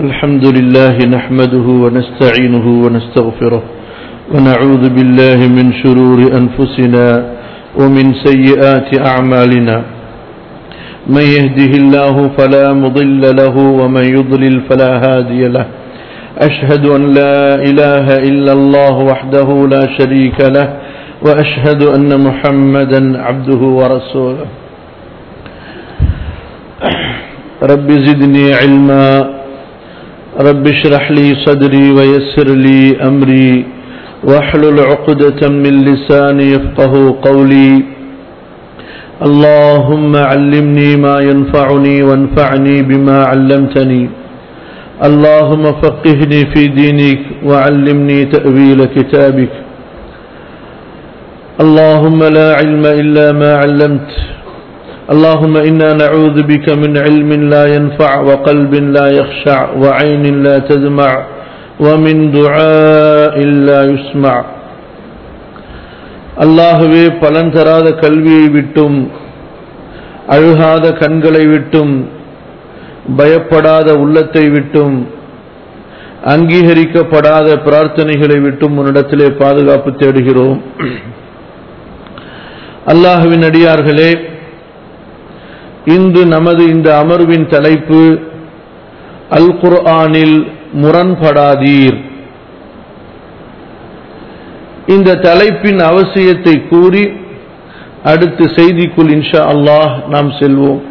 الحمد لله نحمده ونستعينه ونستغفره ونعوذ بالله من شرور أنفسنا ومن سيئات أعمالنا من يهده الله فلا مضل له ومن يضلل فلا هادي له أشهد أن لا إله إلا الله وحده لا شريك له وأشهد أن محمدا عبده ورسوله رب زدني علما رب اشرح لي صدري ويسر لي أمري واحلل عقدة من لساني يفقه قولي اللهم علمني ما ينفعني وانفعني بما علمتني اللهم فقهني في دينك وعلمني تأويل كتابك اللهم لا علم إلا ما علمت اللهم إنا نعوذ بك من علم لا ينفع وقلب لا يخشع وعين لا تدمع ومن دعاء لا يسمع அல்லாஹுவே பலன் தராத கல்வியை விட்டும் அழுகாத கண்களை விட்டும் பயப்படாத உள்ளத்தை விட்டும் அங்கீகரிக்கப்படாத பிரார்த்தனைகளை விட்டும் உன்னிடத்திலே பாதுகாப்பு தேடுகிறோம் அல்லாஹுவின் அடியார்களே இன்று நமது இந்த அமர்வின் தலைப்பு அல் குர்ஆனில் முரண்படாதீர் இந்த தலைப்பின் அவசியத்தை கூறி அடுத்து செய்திக்குள் இன்ஷா அல்லாஹ் நாம் செல்வோம்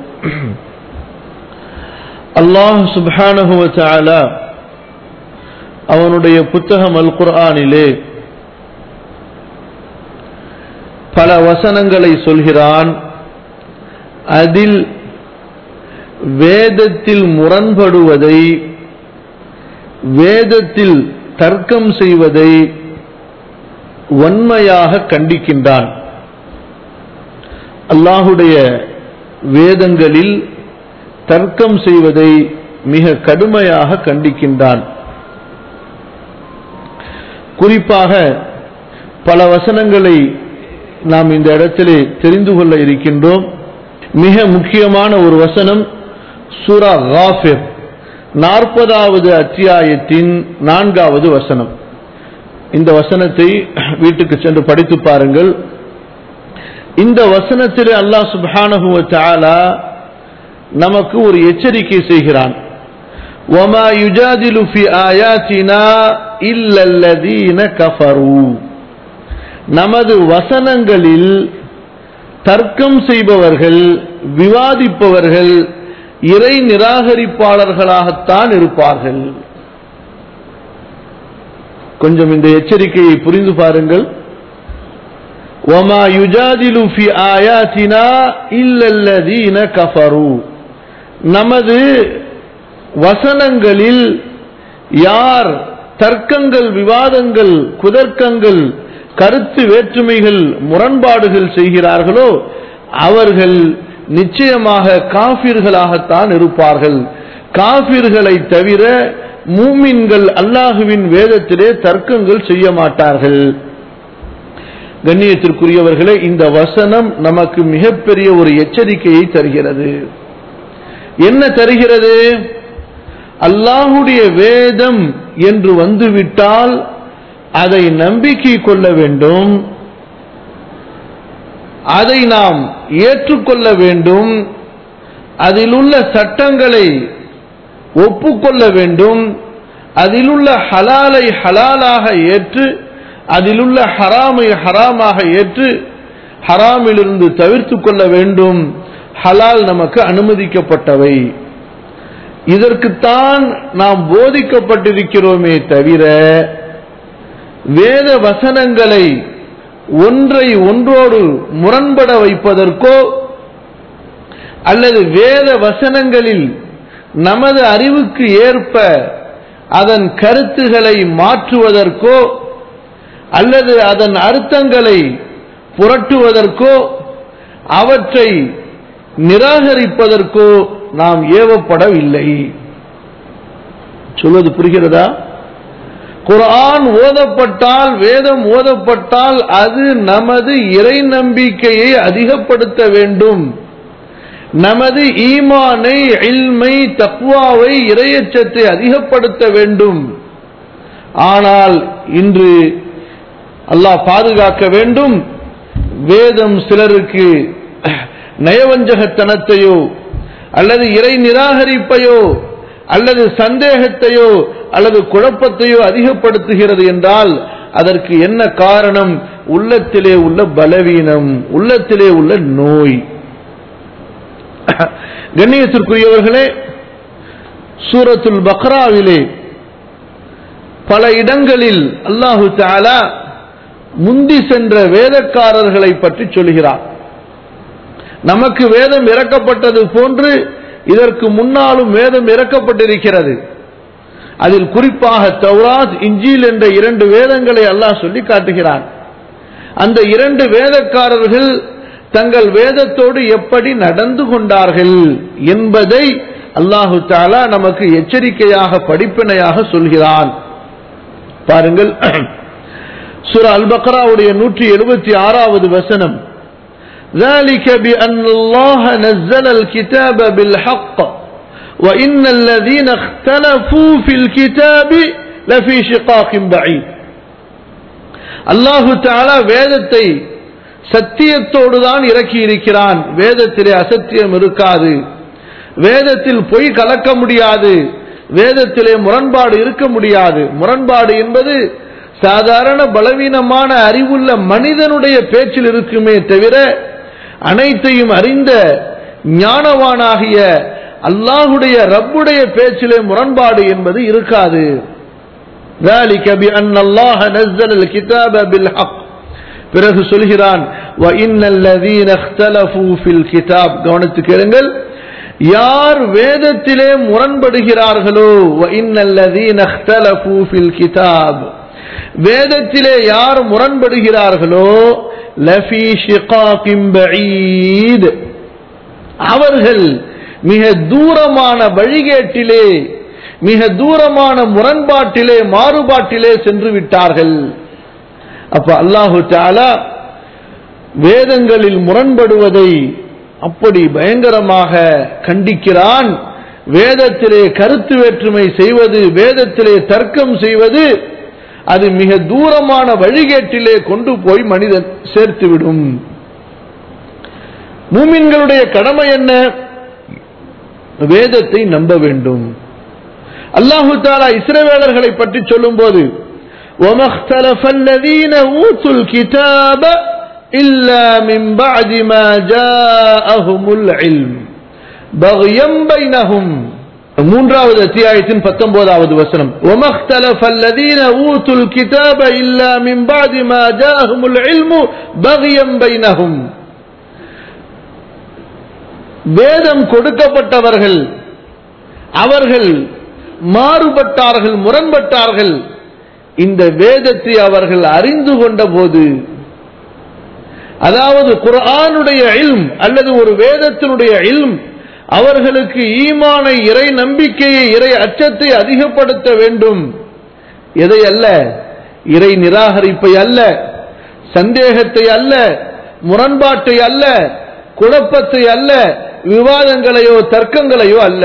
அல்லாஹ் சுபானகுவ அவனுடைய புத்தகம் அல் குர்ஆனிலே பல வசனங்களை சொல்கிறான் அதில் வேதத்தில் முரண்படுவதை வேதத்தில் தர்க்கம் செய்வதை வன்மையாக கண்டிக்கின்றான் அல்லாஹுடைய வேதங்களில் தர்க்கம் செய்வதை மிக கடுமையாக கண்டிக்கின்றான் குறிப்பாக பல வசனங்களை நாம் இந்த இடத்திலே தெரிந்து கொள்ள இருக்கின்றோம் மிக முக்கியமான ஒரு வசனம் சூரா காஃபிர் நாற்பதாவது அத்தியாயத்தின் நான்காவது வசனம் இந்த வசனத்தை வீட்டுக்கு சென்று படித்து பாருங்கள் இந்த வசனத்திலே அல்லாஹ் சுபானஹுவ நமக்கு ஒரு எச்சரிக்கை செய்கிறான் وما يجادل في آياتنا إلا الذين كفروا நமது வசனங்களில் தர்க்கம் செய்பவர்கள் விவாதிப்பவர்கள் இறை நிராகரிப்பாளர்களாகத்தான் இருப்பார்கள் கொஞ்சம் இந்த எச்சரிக்கையை புரிந்து பாருங்கள் ஒமா யுஜாதிலு ஃபி ஆயாத்தினா இல்லல்லதீன கஃபரு நமது வசனங்களில் யார் தர்க்கங்கள் விவாதங்கள் குதர்க்கங்கள் கருத்து வேற்றுமைகள் முரண்பாடுகள் செய்கிறார்களோ அவர்கள் நிச்சயமாக காபிர்களாகத்தான் இருப்பார்கள் காபிர்களை தவிர மூமின்கள் அல்லாஹுவின் வேதத்திலே தர்க்கங்கள் செய்ய மாட்டார்கள் கண்ணியத்திற்குரியவர்களே இந்த வசனம் நமக்கு மிகப்பெரிய ஒரு எச்சரிக்கையை தருகிறது என்ன தருகிறது அல்லாஹுடைய வேதம் என்று வந்துவிட்டால் அதை நம்பிக்கை கொள்ள வேண்டும் அதை நாம் ஏற்றுக்கொள்ள வேண்டும் அதில் உள்ள சட்டங்களை ஒப்புக்கொள்ள வேண்டும் அதில் உள்ள ஹலாலை ஹலாலாக ஏற்று அதில் உள்ள ஹராமை ஹராமாக ஏற்று ஹராமிலிருந்து தவிர்த்து கொள்ள வேண்டும் ஹலால் நமக்கு அனுமதிக்கப்பட்டவை இதற்குத்தான் நாம் போதிக்கப்பட்டிருக்கிறோமே தவிர வேத வசனங்களை ஒன்றை ஒன்றோடு முரண்பட வைப்பதற்கோ அல்லது வேத வசனங்களில் நமது அறிவுக்கு ஏற்ப அதன் கருத்துகளை மாற்றுவதற்கோ அல்லது அதன் அர்த்தங்களை புரட்டுவதற்கோ அவற்றை நிராகரிப்பதற்கோ நாம் ஏவப்படவில்லை சொல்வது புரிகிறதா குரான் ஓதப்பட்டால் வேதம் ஓதப்பட்டால் அது நமது இறை நம்பிக்கையை அதிகப்படுத்த வேண்டும் நமது ஈமானை இல்மை தக்வாவை இரையச்சத்தை அதிகப்படுத்த வேண்டும் ஆனால் இன்று அல்லாஹ் பாதுகாக்க வேண்டும் வேதம் சிலருக்கு நயவஞ்சகத்தனத்தையோ அல்லது இறை நிராகரிப்பையோ அல்லது சந்தேகத்தையோ அல்லது குழப்பத்தையோ அதிகப்படுத்துகிறது என்றால் அதற்கு என்ன காரணம் உள்ளத்திலே உள்ள பலவீனம் உள்ளத்திலே உள்ள நோய் கண்ணியத்திற்குரியவர்களே சூரத்துல் பக்ராவிலே பல இடங்களில் அல்லாஹு தாலா முந்தி சென்ற வேதக்காரர்களை பற்றி சொல்கிறார் நமக்கு வேதம் இறக்கப்பட்டது போன்று இதற்கு முன்னாலும் வேதம் இறக்கப்பட்டிருக்கிறது அதில் குறிப்பாக தௌராத் இஞ்சில் என்ற இரண்டு வேதங்களை அல்லாஹ் சொல்லி காட்டுகிறான் அந்த இரண்டு வேதக்காரர்கள் தங்கள் வேதத்தோடு எப்படி நடந்து கொண்டார்கள் என்பதை அல்லாஹு தாலா நமக்கு எச்சரிக்கையாக படிப்பினையாக சொல்கிறான் பாருங்கள் சுர அல் பக்ராவுடைய நூற்றி எழுபத்தி ஆறாவது வசனம் ذلك بأن الله نزل الكتاب بالحق وإن الذين اختلفوا في الكتاب لفي شقاق بعيد அல்லாஹு தாலா வேதத்தை சத்தியத்தோடு தான் இறக்கி இருக்கிறான் வேதத்திலே அசத்தியம் இருக்காது வேதத்தில் பொய் கலக்க முடியாது வேதத்திலே முரண்பாடு இருக்க முடியாது முரண்பாடு என்பது சாதாரண பலவீனமான அறிவுள்ள மனிதனுடைய பேச்சில் இருக்குமே தவிர அனைத்தையும் அறிந்த ஞானவானாகிய அல்லாஹுடைய ரப்புடைய பேச்சிலே முரண்பாடு என்பது இருக்காது ذلك بأن الله نزل الكتاب بالحق பிறகு சொல்கிறான் وَإِنَّ الَّذِينَ اخْتَلَفُوا فِي الْكِتَابِ கவனித்து கேளுங்கள் யார் வேதத்திலே முரண்படுகிறார்களோ وَإِنَّ الَّذِينَ اخْتَلَفُوا فِي الْكِتَابِ வேதத்திலே யார் முரண்படுகிறார்களோ லஃபி ஷிகாகிம் பஈத் அவர்கள் மிக தூரமான வழிகேட்டிலே மிக தூரமான முரண்பாட்டிலே மாறுபாட்டிலே சென்று விட்டார்கள் அப்ப அல்லாஹு தாலா வேதங்களில் முரண்படுவதை அப்படி பயங்கரமாக கண்டிக்கிறான் வேதத்திலே கருத்து வேற்றுமை செய்வது வேதத்திலே தர்க்கம் செய்வது அது மிக தூரமான வழிகேட்டிலே கொண்டு போய் மனிதன் சேர்த்துவிடும் மூமின்களுடைய கடமை என்ன வேதத்தை நம்ப வேண்டும் அல்லாஹு தாலா இஸ்ரவேலர்களை பற்றி சொல்லும் போது وما اختلف الذين اوتوا الكتاب الا من بعد ما جاءهم العلم بغيا بينهم மூன்றாவது அத்தியாயத்தின் பத்தொன்பதாவது வசனம் وما اختلف الذين اوتوا الكتاب الا من بعد ما جاءهم العلم بغيا بينهم வேதம் கொடுக்கப்பட்டவர்கள் அவர்கள் மாறுபட்டார்கள் முரண்பட்டார்கள் இந்த வேதத்தை அவர்கள் அறிந்து கொண்ட போது அதாவது குர்ஆனுடைய இல்ம் அல்லது ஒரு வேதத்தினுடைய இல்ம் அவர்களுக்கு ஈமானை இறை நம்பிக்கையை இறை அச்சத்தை அதிகப்படுத்த வேண்டும் எதை அல்ல இறை நிராகரிப்பை அல்ல சந்தேகத்தை அல்ல முரண்பாட்டை அல்ல குழப்பத்தை அல்ல விவாதங்களையோ தர்க்கங்களையோ அல்ல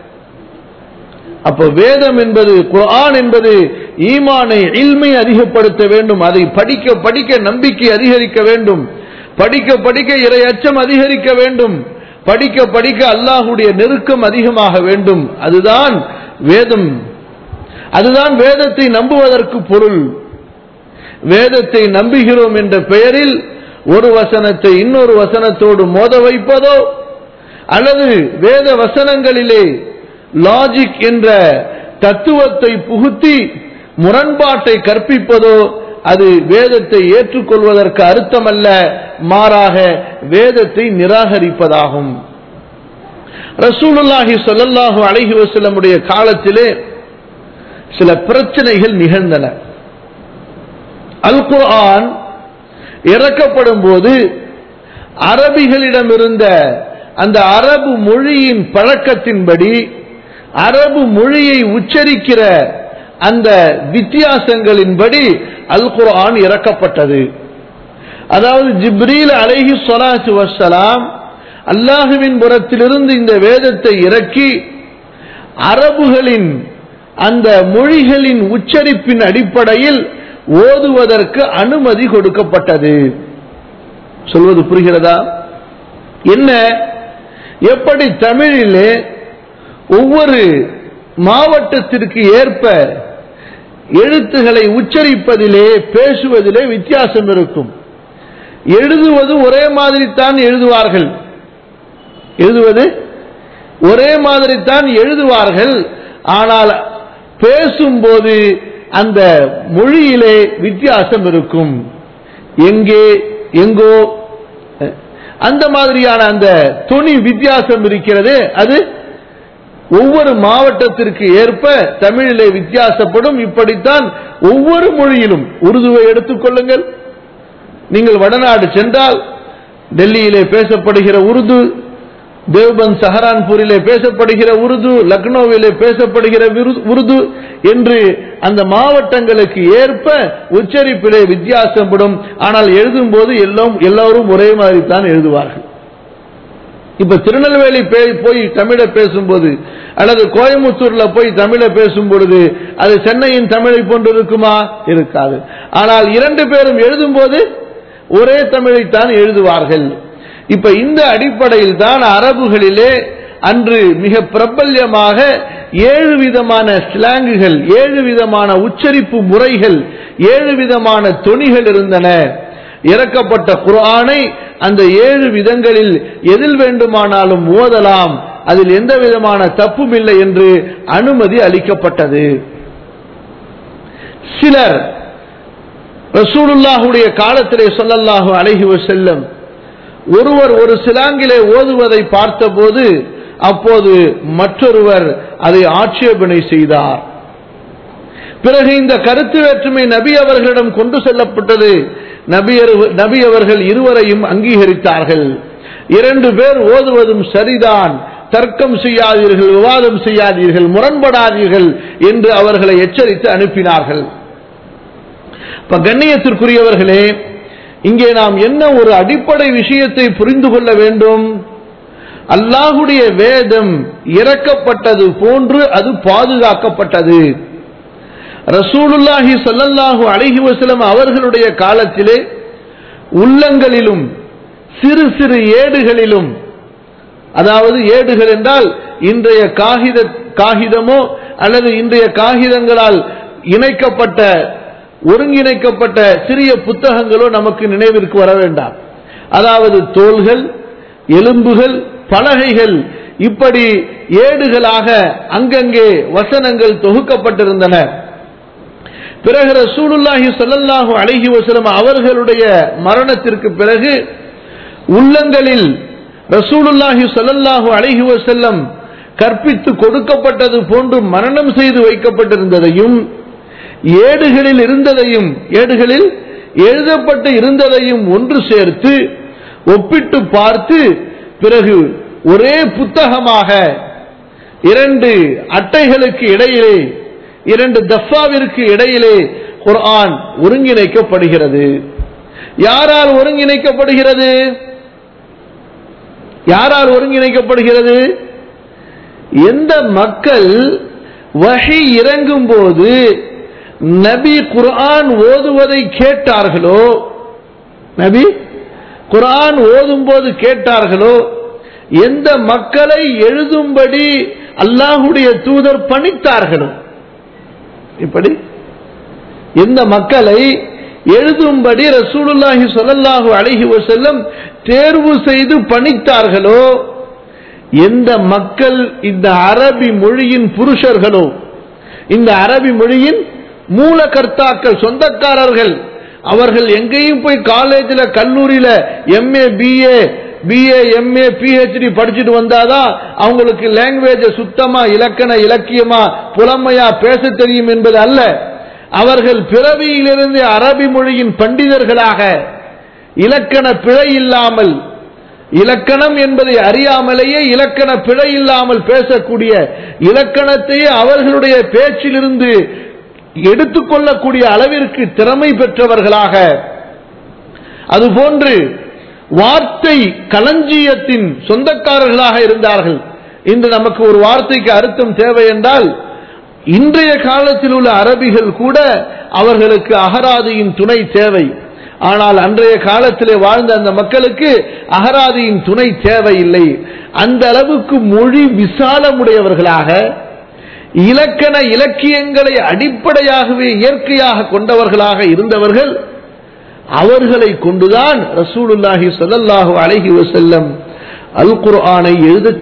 அப்ப வேதம் என்பது குர்ஆன் என்பது ஈமானை இல்மை அதிகப்படுத்த வேண்டும் அதை படிக்க படிக்க நம்பிக்கை அதிகரிக்க வேண்டும் படிக்க படிக்க இறை அச்சம் அதிகரிக்க வேண்டும் படிக்க படிக்க அல்லாஹுடைய நெருக்கம் அதிகமாக வேண்டும் அதுதான் வேதம் அதுதான் வேதத்தை நம்புவதற்கு பொருள் வேதத்தை நம்புகிறோம் என்ற பெயரில் ஒரு வசனத்தை இன்னொரு வசனத்தோடு மோத வைப்பதோ அல்லது வேத வசனங்களிலே லாஜிக் என்ற தத்துவத்தை புகுத்தி முரண்பாட்டை கற்பிப்பதோ அது வேதத்தை ஏற்றுக்கொள்வதற்கு அர்த்தமல்ல மாறாக வேதத்தை நிராகரிப்பதாகும் ரசூலுல்லாஹி சொல்லல்லாஹு அலைஹி வஸல்லமுடைய காலத்திலே சில பிரச்சனைகள் நிகழ்ந்தன அல் குர்ஆன் இறக்கப்படும் போது அரபிகளிடம் இருந்த அந்த அரபு மொழியின் பழக்கத்தின்படி அரபு மொழியை உச்சரிக்கிற அந்த வித்தியாசங்களின்படி அல் குர்ஆன் இறக்கப்பட்டது அதாவது ஜிப்ரீல் அலைஹி ஸலாத்து வஸ்ஸலாம் அல்லாஹுவின் புறத்திலிருந்து இந்த வேதத்தை இறக்கி அரபுகளின் அந்த மொழிகளின் உச்சரிப்பின் அடிப்படையில் ஓதுவதற்கு அனுமதி கொடுக்கப்பட்டது சொல்வது புரிகிறதா என்ன எப்படி தமிழிலே ஒவ்வொரு மாவட்டத்திற்கு ஏற்ப எழுத்துக்களை உச்சரிப்பதிலே பேசுவதிலே வித்தியாசம் இருக்கும் எழுதுவது ஒரே மாதிரி தான் எழுதுவார்கள் எழுதுவது ஒரே மாதிரி தான் எழுதுவார்கள் ஆனால் பேசும்போது அந்த மொழியிலே வித்தியாசம் இருக்கும் எங்கே எங்கோ அந்த மாதிரியான அந்த துணி வித்தியாசம் இருக்கிறது அது ஒவ்வொரு மாவட்டத்திற்கு ஏற்ப தமிழிலே வித்தியாசப்படும் இப்படித்தான் ஒவ்வொரு மொழியிலும் உருதுவை எடுத்துக்கொள்ளுங்கள் நீங்கள் வடநாடு சென்றால் டெல்லியிலே பேசப்படுகிற உருது தேவ்பந்த் சஹரான்பூரிலே பேசப்படுகிற உருது லக்னோவிலே பேசப்படுகிற உருது என்று அந்த மாவட்டங்களுக்கு ஏற்ப உச்சரிப்பிலே வித்தியாசப்படும் ஆனால் எழுதும் போது எல்லாம் எல்லோரும் ஒரே மாதிரி தான் எழுதுவார்கள் இப்ப திருநெல்வேலி போய் தமிழை பேசும்போது அல்லது கோயம்புத்தூர்ல போய் தமிழை பேசும் பொழுது அது சென்னையின் தமிழை போன்று இருக்குமா இருக்காது ஆனால் இரண்டு பேரும் எழுதும் போது ஒரே தமிழைத்தான் எழுதுவார்கள் இப்ப இந்த அடிப்படையில் தான் அரபுகளிலே அன்று மிக பிரபல்யமாக ஏழு விதமான ஸ்லாங்குகள் ஏழு விதமான உச்சரிப்பு முறைகள் ஏழு விதமான தொனிகள் இருந்தன இறக்கப்பட்ட குரானை அந்த ஏழு விதங்களில் எதில் வேண்டுமானாலும் ஓதலாம் அதில் எந்த விதமான தப்பும் இல்லை என்று அனுமதி அளிக்கப்பட்டது சிலர் ரசூலுல்லாஹுடைய காலத்திலே சொல்லல்லாஹு அழகி செல்லும் ஒருவர் ஒரு சிலாங்கிலே ஓதுவதை பார்த்தபோது அப்போது மற்றொருவர் அதை ஆட்சேபனை செய்தார் பிறகு இந்த கருத்து வேற்றுமை நபி அவர்களிடம் கொண்டு செல்லப்பட்டது நபி அவர்கள் இருவரையும் அங்கீகரித்தார்கள் இரண்டு பேர் ஓதுவதும் சரிதான் தர்க்கம் செய்யாதீர்கள் விவாதம் செய்யாதீர்கள் முரண்படாதீர்கள் என்று அவர்களை எச்சரித்து அனுப்பினார்கள் இப்ப கண்ணியத்திற்குரியவர்களே இங்கே நாம் என்ன ஒரு அடிப்படை விஷயத்தை புரிந்து கொள்ள வேண்டும் அல்லாஹுடைய வேதம் இறக்கப்பட்டது போன்று அது பாதுகாக்கப்பட்டது ரசூலுல்லாஹி சல்லல்லாஹு அழகி வசலம் அவர்களுடைய காலத்திலே உள்ளங்களிலும் சிறு சிறு ஏடுகளிலும் அதாவது ஏடுகள் என்றால் இன்றைய காகித காகிதமோ அல்லது இன்றைய காகிதங்களால் இணைக்கப்பட்ட ஒருங்கிணைக்கப்பட்ட சிறிய புத்தகங்களோ நமக்கு நினைவிற்கு வர வேண்டாம் அதாவது தோள்கள் எலும்புகள் பலகைகள் இப்படி ஏடுகளாக அங்கங்கே வசனங்கள் தொகுக்கப்பட்டிருந்தன பிறகு ரசூலுல்லாஹி ஸல்லல்லாஹு அலைஹி வஸல்லம் அவர்களுடைய மரணத்திற்கு பிறகு உள்ளங்களில் ரசூலுல்லாஹி ஸல்லல்லாஹு அலைஹி வஸல்லம் கற்பித்து கொடுக்கப்பட்டது போன்று மரணம் செய்து வைக்கப்பட்டிருந்ததையும் ஏடுகளில் இருந்ததையும் ஏடுகளில் எழுதப்பட்டு இருந்ததையும் ஒன்று சேர்த்து ஒப்பிட்டு பார்த்து பிறகு ஒரே புத்தகமாக இரண்டு அட்டைகளுக்கு இடையிலே இரண்டு தஃபாவிற்கு இடையிலே குர்ஆன் ஒருங்கிணைக்கப்படுகிறது யாரால் ஒருங்கிணைக்கப்படுகிறது யாரால் ஒருங்கிணைக்கப்படுகிறது எந்த மக்கள் வகை இறங்கும் போது நபி குர்ஆன் ஓதுவதை கேட்டார்களோ நபி குர்ஆன் ஓதும் போது கேட்டார்களோ எந்த மக்களை எழுதும்படி அல்லாஹுடைய தூதர் பணித்தார்களோ இப்படி எந்த மக்களை எழுதும்படி ரசூலுல்லாஹி சொல்லல்லாஹு அழகி செல்லம் தேர்வு செய்து பணித்தார்களோ எந்த மக்கள் இந்த அரபி மொழியின் புருஷர்களோ இந்த அரபி மொழியின் மூலகர்த்தாக்கள் சொந்தக்காரர்கள் அவர்கள் எங்கேயும் போய் காலேஜில் கல்லூரியில MA BA BA MA PhD படிச்சுட்டு வந்தாதான் அவங்களுக்கு லாங்குவேஜ சுத்தமா இலக்கண இலக்கியமா புலமையா பேச தெரியும் என்பது அல்ல அவர்கள் பிறவியிலிருந்து அரபி மொழியின் பண்டிதர்களாக இலக்கண பிழை இல்லாமல் இலக்கணம் என்பதை அறியாமலேயே இலக்கண பிழை இல்லாமல் பேசக்கூடிய இலக்கணத்தையே அவர்களுடைய பேச்சிலிருந்து எடுத்துக்கொள்ளக்கூடிய அளவிற்கு திறமை பெற்றவர்களாக அதுபோன்று வார்த்தை களஞ்சியத்தின் சொந்தக்காரர்களாக இருந்தார்கள் இன்று நமக்கு ஒரு வார்த்தைக்கு அர்த்தம் தேவை என்றால் இன்றைய காலத்தில் உள்ள அரபிகள் கூட அவர்களுக்கு அகராதியின் துணை தேவை ஆனால் அன்றைய காலத்திலே வாழ்ந்த அந்த மக்களுக்கு அகராதியின் துணை தேவையில்லை அந்த அளவுக்கு மொழி விசாலமுடையவர்களாக இலக்கண இலக்கியங்களை அடிப்படையாகவே இயற்கையாக கொண்டவர்களாக இருந்தவர்கள் அவர்களை கொண்டுதான் ரசூலுல்லாஹி ஸல்லல்லாஹு அலைஹி வஸல்லம் அல் குர்ஆனை எழுத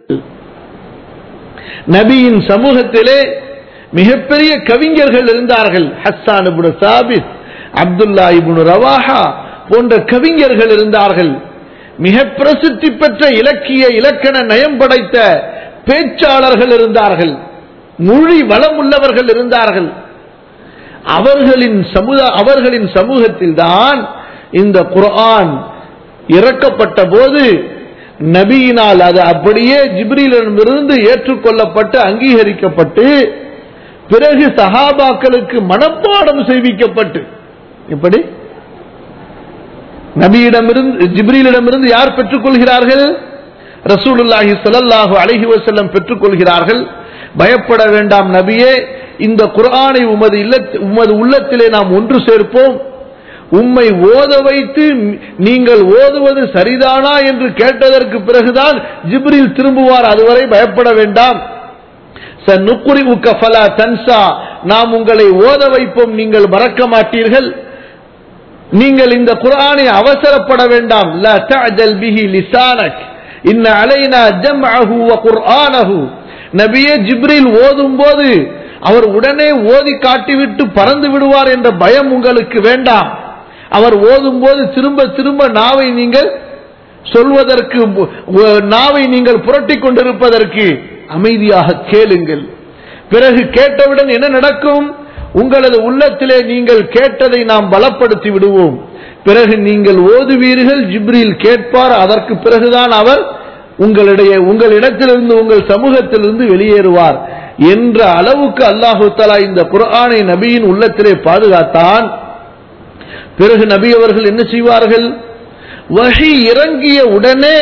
நபியின் சமூகத்திலே மிகப்பெரிய கவிஞர்கள் இருந்தார்கள் ஹஸ்ஸான் இப்னு சாபித் அப்துல்லா இப்னு ரவாஹா போன்ற கவிஞர்கள் இருந்தார்கள் மிக பிரசித்தி பெற்ற இலக்கிய இலக்கண நயம் படைத்த பேச்சாளர்கள் இருந்தார்கள் மொழி வளம் உள்ளவர்கள் இருந்தார்கள் அவர்களின் சமுதா அவர்களின் சமூகத்தில் தான் இந்த குர்ஆன் இறக்கப்பட்ட போது நபியினால் அது அப்படியே ஜிப்ரீலிடமிருந்து ஏற்றுக்கொள்ளப்பட்டு அங்கீகரிக்கப்பட்டு பிறகு சஹாபாக்களுக்கு மனப்பாடம் செய்விக்கப்பட்டு எப்படி நபியிடமிருந்து ஜிப்ரீலிடமிருந்து யார் பெற்றுக்கொள்கிறார்கள் ரசூலுல்லாஹி ஸல்லல்லாஹு அலைஹி வஸல்லம் பெற்றுக்கொள்கிறார்கள் பயப்பட வேண்டாம் நபியே இந்த குர்ஆனை உமது இல்லத் உமது உள்ளத்திலே நாம் ஒன்று சேர்ப்போம் உம்மை ஓத வைத்து நீங்கள் ஓதுவது சரிதானா என்று கேட்டதற்கு பிறகுதான் ஜிப்ரில் திரும்புவார் அதுவரை பயப்பட வேண்டாம் சன்னுக்குரிவுக்க ஃபலா தன்சா நாம் உங்களை ஓத வைப்போம் நீங்கள் மறக்க மாட்டீர்கள் நீங்கள் இந்த குர்ஆனை அவசரப்பட வேண்டாம் லா தஅஜல் பிஹி லிசானக் இன்ன அலைனா ஜம்அஹு வ குர்ஆனஹு நபியே ஜிப்ரீல் ஓதும் போது அவர் உடனே ஓதி காட்டிவிட்டு பறந்து விடுவார் என்ற பயம் உங்களுக்கு வேண்டாம் அவர் ஓதும் போது திரும்ப திரும்ப நாவை நீங்கள் சொல்வதற்கு நாவை நீங்கள் புரட்டி கொண்டிருப்பதற்கு அமைதியாக கேளுங்கள் பிறகு கேட்டவுடன் என்ன நடக்கும் உங்களது உள்ளத்திலே நீங்கள் கேட்டதை நாம் பலப்படுத்தி விடுவோம் பிறகு நீங்கள் ஓதுவீர்கள் ஜிப்ரீல் கேட்பார் அதற்கு பிறகுதான் அவர் உங்களிடையே உங்களிடத்திலிருந்து உங்கள் சமூகத்திலிருந்து வெளியேறுவார் என்ற அளவுக்கு அல்லாஹு தலா இந்த குர்ஆனை நபியின் உள்ளத்திலே பாதுகாத்தான் பிறகு நபி அவர்கள் என்ன செய்வார்கள் வகை இறங்கிய உடனே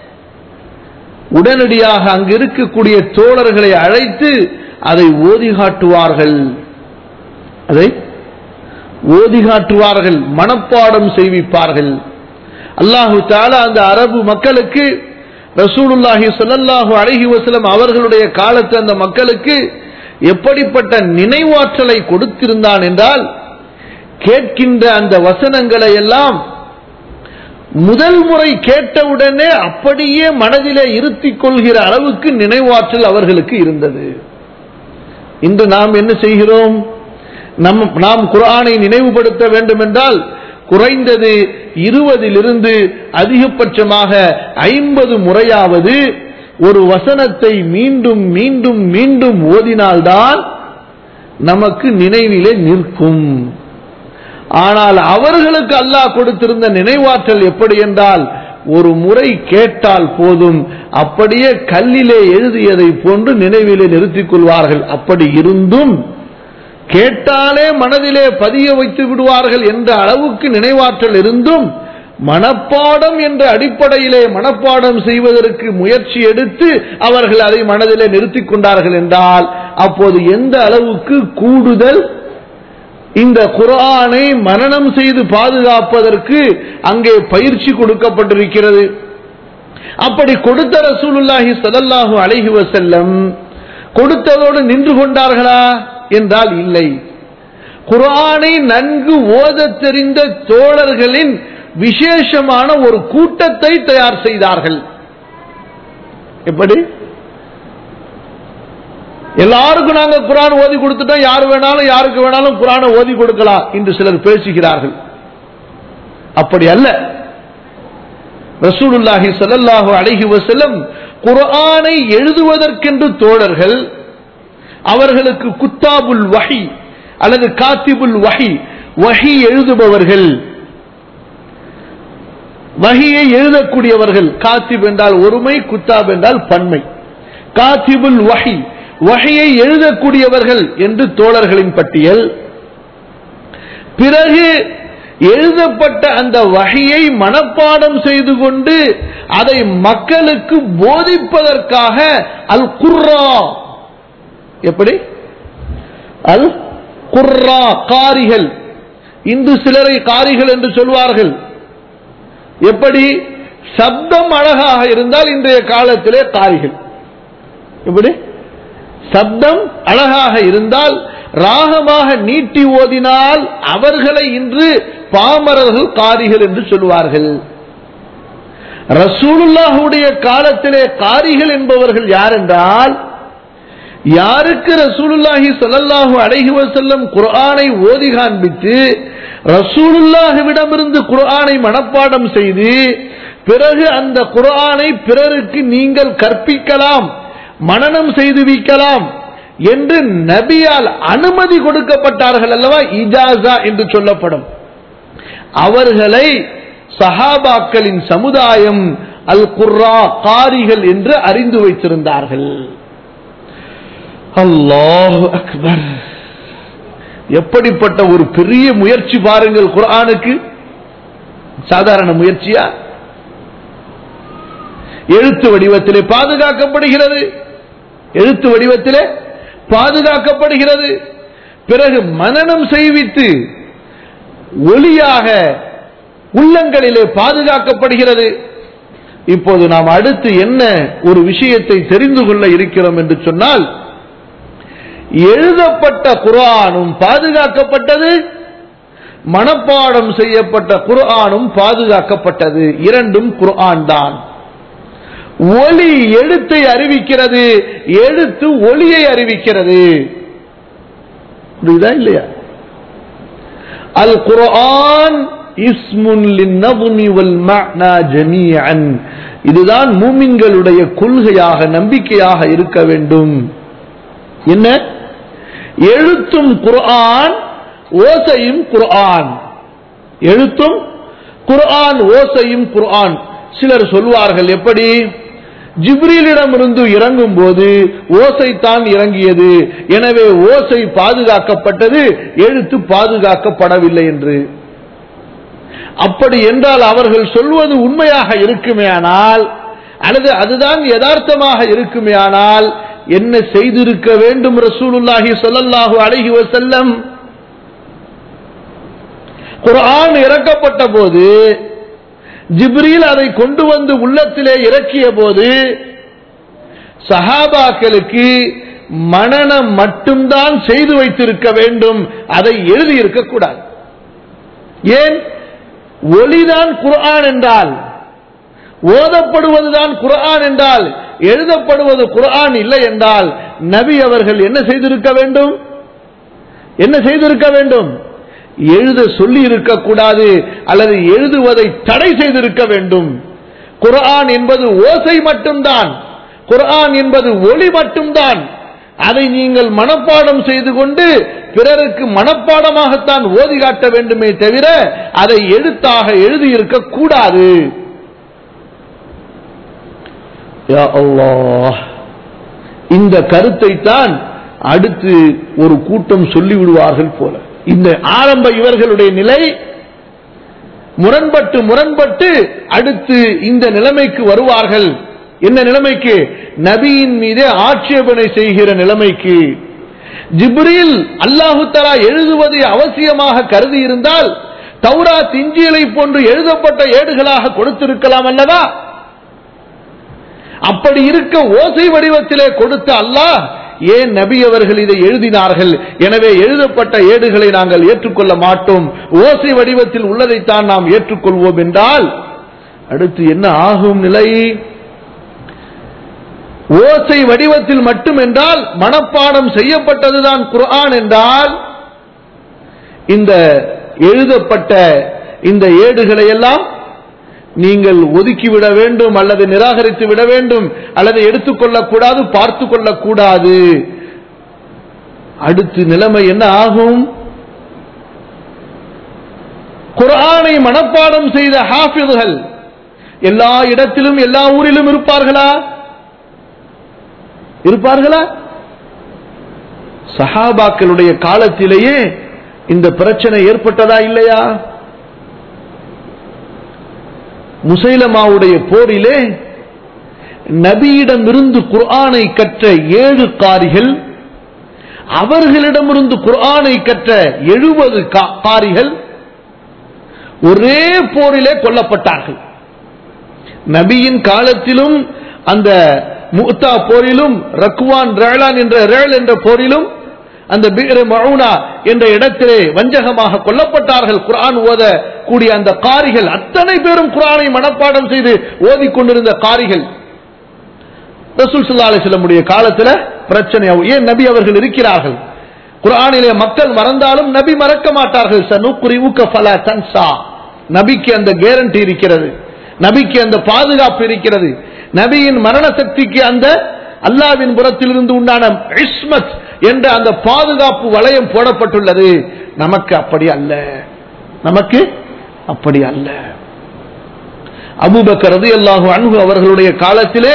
உடனடியாக அங்கு இருக்கக்கூடிய தோழர்களை அழைத்து அதை ஓதி காட்டுவார்கள் அதை ஓதி காட்டுவார்கள் மனப்பாடம் செய்விப்பார்கள் அல்லாஹு தாலா அந்த அரபு மக்களுக்கு ரசூலுல்லாஹி சொல்லல்லாஹு அழகி வசலம் அவர்களுடைய காலத்து அந்த மக்களுக்கு எப்படிப்பட்ட நினைவாற்றலை கொடுத்திருந்தான் என்றால் கேட்கின்ற அந்த வசனங்களை எல்லாம் முதல் முறை கேட்டவுடனே அப்படியே மனதிலே இருத்திக் கொள்கிற அளவுக்கு நினைவாற்றல் அவர்களுக்கு இருந்தது இன்று நாம் என்ன செய்கிறோம் நம் நாம் குரானை நினைவுபடுத்த வேண்டும் என்றால் குறைந்தது இருபதிலிருந்து அதிகபட்சமாக ஐம்பது முறையாவது ஒரு வசனத்தை மீண்டும் மீண்டும் மீண்டும் ஓதினால்தான் நமக்கு நினைவிலே நிற்கும் ஆனால் அவர்களுக்கு அல்லாஹ் கொடுத்திருந்த நினைவாற்றல் எப்படி என்றால் ஒரு முறை கேட்டால் போதும் அப்படியே கல்லிலே எழுதியதை போன்று நினைவிலே நிறுத்திக் கொள்வார்கள் அப்படி இருந்தும் கேட்டாலே மனதிலே பதிய வைத்து விடுவார்கள் என்ற அளவுக்கு நினைவாற்றல் இருந்தும் மனப்பாடம் என்ற அடிப்படையிலே மனப்பாடம் செய்வதற்கு முயற்சி எடுத்து அவர்கள் அதை மனதிலே நிறுத்திக் கொண்டார்கள் என்றால் அப்போது எந்த அளவுக்கு கூடுதல் இந்த குரானை மனனம் செய்து பாதுகாப்பதற்கு அங்கே பயிற்சி கொடுக்கப்பட்டிருக்கிறது அப்படி கொடுத்த ரசூலுல்லாஹி சதல்லாஹு அலைஹி வசல்லம் கொடுத்ததோடு நின்று கொண்டார்களா என்றால் இல்லை குரானை நன்கு ஓத தெரிந்த தோழர்களின் விசேஷமான ஒரு கூட்டத்தை தயார் செய்தார்கள் எப்படி எல்லாருக்கும் நாங்க குரான் ஓதி கொடுத்துட்டோம் யாரு வேணாலும் யாருக்கு வேணாலும் குரானை ஓதி கொடுக்கலாம் என்று சிலர் பேசுகிறார்கள் அப்படி அல்ல ரசூலுல்லாஹி ஸல்லல்லாஹு அலைஹி வஸல்லம் குர்ஆனை எழுதுவதற்கென்று தோழர்கள் அவர்களுக்கு குத்தாபுல் வஹி அல்லது காத்திபுல் வஹி வஹி எழுதுபவர்கள் வஹியை எழுதக்கூடியவர்கள் காத்திப் என்றால் ஒருமை குத்தாப் என்றால் பன்மை காத்திபுல் வஹி வகையை எழுதக்கூடியவர்கள் என்று தோழர்களின் பட்டியல் பிறகு எழுதப்பட்ட அந்த வகையை மனப்பாடம் செய்து கொண்டு அதை மக்களுக்கு போதிப்பதற்காக அல் குர்ரா எப்படி அல் குர்ரா காரிகள் இந்து சிலரை காரிகள் என்று சொல்வார்கள் எப்படி சப்தம் அழகாக இருந்தால் இன்றைய காலத்திலே காரிகள் எப்படி சப்தம் அழகாக இருந்தால் ராகமாக நீட்டி ஓதினால் அவர்களை இன்று பாமரர்கள் காரிகள் என்று சொல்வார்கள் ரசூலுல்லாஹுடைய காலத்திலே காரிகள் என்பவர்கள் யார் என்றால் யாருக்கு ரசூலுல்லாஹி ஸல்லல்லாஹு அலைஹி வஸல்லம் குர்ஆனை ஓதி காண்பித்து ரசூலுல்லாஹ்விடமிருந்து குர்ஆனை மனப்பாடம் செய்து பிறகு அந்த குர்ஆனை பிறருக்கு நீங்கள் கற்பிக்கலாம் மனனம் செய்து வைக்கலாம் என்று நபியால் அனுமதி கொடுக்கப்பட்டார்கள் அல்லவா இஜாசா என்று சொல்லப்படும் அவர்களை சஹாபாக்களின் சமுதாயம் அல் குர்ரா காரிகள் என்று அறிந்து வைத்திருந்தார்கள் அல்லாஹ் அக்பர் எப்படிப்பட்ட ஒரு பெரிய முயற்சி பாருங்கள் குர்ஆனுக்கு சாதாரண முயற்சியா எழுத்து வடிவத்திலே பாதுகாக்கப்படுகிறது எழுத்து வடிவத்திலே பாதுகாக்கப்படுகிறது பிறகு மனனம் செய்வித்து ஒளியாக உள்ளங்களிலே பாதுகாக்கப்படுகிறது இப்போது நாம் அடுத்து என்ன ஒரு விஷயத்தை தெரிந்து கொள்ள இருக்கிறோம் என்று சொன்னால் எழுதப்பட்ட குர்ஆனும் பாதுகாக்கப்பட்டது மனப்பாடம் செய்யப்பட்ட குர்ஆனும் பாதுகாக்கப்பட்டது இரண்டும் குர்ஆன் தான் ஒளி எழுத்தை அறிவிக்கிறது எழுத்து ஒளியை அறிவிக்கிறது புரியுதா இல்லையா அல் குர்ஆன் இஸ்முன் லின்னظமி வல் மஅனா ஜமீஅன் இதுதான் மூமின்களுடைய கொள்கையாக நம்பிக்கையாக இருக்க வேண்டும் என்ன எழுத்தும் குர்ஆன் ஓசையும் குர்ஆன் எழுத்தும் குர்ஆன் ஓசையும் குர்ஆன் சிலர் சொல்வார்கள் எப்படி ஜிப்ரீலிடமிருந்து இறங்கும் போது ஓசை தான் இறங்கியது எனவே ஓசை பாதுகாக்கப்பட்டது எழுத்து பாதுகாக்கப்படவில்லை என்று அப்படி என்றால் அவர்கள் சொல்வது உண்மையாக இருக்குமேயானால் அல்லது அதுதான் யதார்த்தமாக இருக்குமேயானால் என்ன செய்திருக்க வேண்டும் ரசூலுல்லாஹி ஸல்லல்லாஹு அலைஹி வஸல்லம் குர்ஆன் இறக்கப்பட்ட போது ஜிப்ரீல் அதை கொண்டு வந்து உள்ளத்திலே இறக்கிய போது சஹாபாக்களுக்கு மனனம் மட்டும்தான் செய்து வைத்திருக்க வேண்டும் அதை எழுதி இருக்கக்கூடாது ஏன் ஒளிதான் குர்ஆன் என்றால் ஓதப்படுவதுதான் குர்ஆன் என்றால் எழுதப்படுவது குர்ஆன் இல்லை என்றால் நபி அவர்கள் என்ன செய்திருக்க வேண்டும் என்ன செய்திருக்க வேண்டும் எழுத சொல்லி இருக்கக்கூடாது அல்லது எழுதுவதை தடை செய்திருக்க வேண்டும் குர்ஆன் என்பது ஓசை மட்டும்தான் குர்ஆன் என்பது ஒளி மட்டும்தான் அதை நீங்கள் மனப்பாடம் செய்து கொண்டு பிறருக்கு மனப்பாடமாகத்தான் ஓதி காட்ட வேண்டுமே தவிர அதை எழுத்தாக எழுதியிருக்க கூடாது யா அல்லாஹ் இந்த கருத்தை தான் அடுத்து ஒரு கூட்டம் சொல்லிவிடுவார்கள் போல இந்த ஆரம்ப இவர்களுடைய நிலை முரண்பட்டு முரண்பட்டு அடுத்து இந்த நிலைமைக்கு வருவார்கள் என்ன நிலைமைக்கு நபியின் மீது ஆட்சேபனை செய்கிற நிலைமைக்கு ஜிப்ரீல் அல்லாஹு தலா எழுதுவதை அவசியமாக கருதி இருந்தால் தௌரா திஞ்சியலை போன்று எழுதப்பட்ட ஏடுகளாக கொடுத்திருக்கலாம் அல்லவா அப்படி இருக்க ஓசை வடிவத்திலே கொடுத்த அல்லாஹ் ஏன் நபி அவர்கள் இதை எழுதினார்கள் எனவே எழுதப்பட்ட ஏடுகளை நாங்கள் ஏற்றுக்கொள்ள மாட்டோம் ஓசை வடிவத்தில் உள்ளதைத்தான் நாம் ஏற்றுக்கொள்வோம் என்றால் அடுத்து என்ன ஆகும் நிலை ஓசை வடிவத்தில் மட்டும் என்றால் மனப்பாடம் செய்யப்பட்டதுதான் குர்ஆன் என்றால் இந்த எழுதப்பட்ட இந்த ஏடுகளை எல்லாம் நீங்கள் ஒதுக்கிவிட வேண்டும் அல்லது நிராகரித்து விட வேண்டும் அல்லது எடுத்துக்கொள்ளக்கூடாது பார்த்து கொள்ளக்கூடாது அடுத்து நிலைமை என்ன ஆகும் குர்ஆனை மனப்பாடம் செய்த ஹாஃபிதுகள் எல்லா இடத்திலும் எல்லா ஊரிலும் இருப்பார்களா இருப்பார்களா சஹாபாக்களுடைய காலத்திலேயே இந்த பிரச்சனை ஏற்பட்டதா இல்லையா முசைலமாவுடைய போரிலே நபியிடமிருந்து குர்ஆனை கற்ற ஏழு காரிகள் அவர்களிடமிருந்து குர்ஆனை கற்ற எழுபது காரிகள் ஒரே போரிலே கொல்லப்பட்டார்கள் நபியின் காலத்திலும் அந்த முக்தா போரிலும் ரக்குவான் ரேலான் என்ற ரேல் என்ற போரிலும் அந்த பீர மவுனா என்ற இடத்திலே வஞ்சகமாக கொல்லப்பட்டார்கள் குரான் ஓத கூடிய அந்த காரிகள் அத்தனை பேரும் குரானை மனப்பாடம் செய்து ஓதிக்கொண்டிருந்த காரிகள் ரசூல் சல்லா அலிஸ்லமுடைய காலத்துல பிரச்சனை ஏன் நபி அவர்கள் இருக்கிறார்கள் குரானிலே மக்கள் மறந்தாலும் நபி மறக்க மாட்டார்கள் சனுக்குரி ஊக்க பல தன்சா நபிக்கு அந்த கேரண்டி இருக்கிறது நபிக்கு அந்த பாதுகாப்பு இருக்கிறது நபியின் மரண சக்திக்கு அந்த அல்லாவின் புறத்திலிருந்து உண்டான இஸ்மத் என்ற அந்த பாதுகாப்பு வளையம் போடப்பட்டுள்ளது நமக்கு அப்படி அல்ல நமக்கு அப்படி அல்ல அபுபக்கரது அல்லாஹு அன்பு அவர்களுடைய காலத்திலே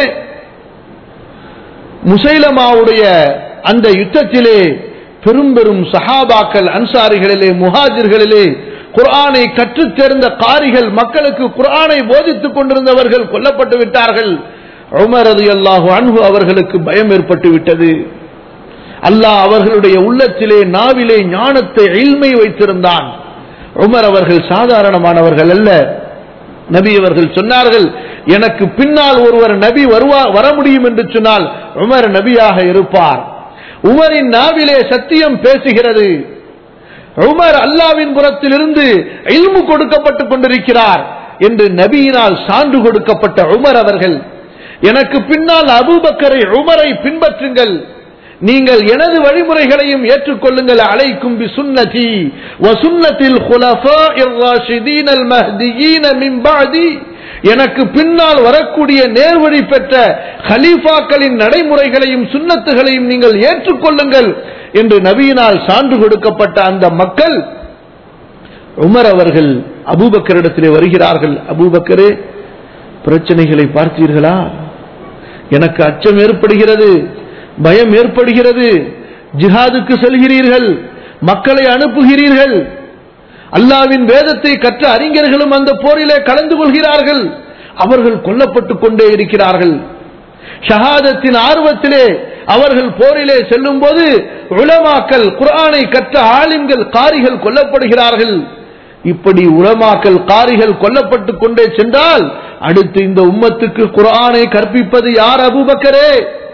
முசைலமாவுடைய அந்த யுத்தத்திலே பெரும் பெரும் சஹாபாக்கள் அன்சாரிகளிலே முஹாஜிர்களிலே குர்ஆனை கற்றுத் தேர்ந்த காரிகள் மக்களுக்கு குர்ஆனை போதித்துக் கொண்டிருந்தவர்கள் கொல்லப்பட்டு விட்டார்கள் உமரது அல்லாஹு அன்பு அவர்களுக்கு பயம் ஏற்பட்டு விட்டது அல்லாஹ் அவர்களுடைய உள்ளத்திலே நாவிலே ஞானத்தை இல்மை வைத்திருந்தான் உமர் அவர்கள் சாதாரணமானவர்கள் அல்ல நபி அவர்கள் சொன்னார்கள் எனக்கு பின்னால் ஒருவர் நபி வருவா வர முடியும் என்று சொன்னால் உமர் நபியாக இருப்பார் உமரின் நாவிலே சத்தியம் பேசுகிறது உமர் அல்லாவின் புறத்திலிருந்து இல்மு கொடுக்கப்பட்டுக் கொண்டிருக்கிறார் என்று நபியினால் சான்று கொடுக்கப்பட்ட உமர் அவர்கள் எனக்கு பின்னால் அபூபக்கரை உமரை பின்பற்றுங்கள் நீங்கள் எனது வழிமுறைகளையும் ஏற்றுக்கொள்ளுங்கள் அலைக்கும் பி சுன்னதி வ சுன்னத்தில் குலஃபாஇர் ராஷிதீன் அல் மஹ்தியீன மின் பஅதி எனக்கு பின்னால் வரக்கூடிய நேர்வழி பெற்ற ஹலீஃபாக்களின் நடைமுறைகளையும் சுன்னத்துகளையும் நீங்கள் ஏற்றுக்கொள்ளுங்கள் என்று நபியினால் சான்று கொடுக்கப்பட்ட அந்த மக்கள் உமர் அவர்கள் அபூபக்கரிடத்திலே வருகிறார்கள் அபூபக்கரே பிரச்சனைகளை பார்த்தீர்களா எனக்கு அச்சம் ஏற்படுகிறது பயம் ஏற்படுகிறது ஜிஹாதுக்கு செல்கிறீர்கள் மக்களை அனுப்புகிறீர்கள் அல்லாவின் வேதத்தை கற்ற அறிஞர்களும் அந்த போரிலே கலந்து கொள்கிறார்கள் அவர்கள் கொல்லப்பட்டுக் கொண்டே இருக்கிறார்கள் ஷஹாதத்தின் ஆர்வத்திலே அவர்கள் போரிலே செல்லும் போது உலமாக்கல் குரானை கற்ற ஆலிம்கள் காரிகள் கொல்லப்படுகிறார்கள் இப்படி உலமாக்கல் காரிகள் கொல்லப்பட்டுக் கொண்டே சென்றால் அடுத்து இந்த உம்மத்துக்கு குரானை கற்பிப்பது யார் அபுபக்கரே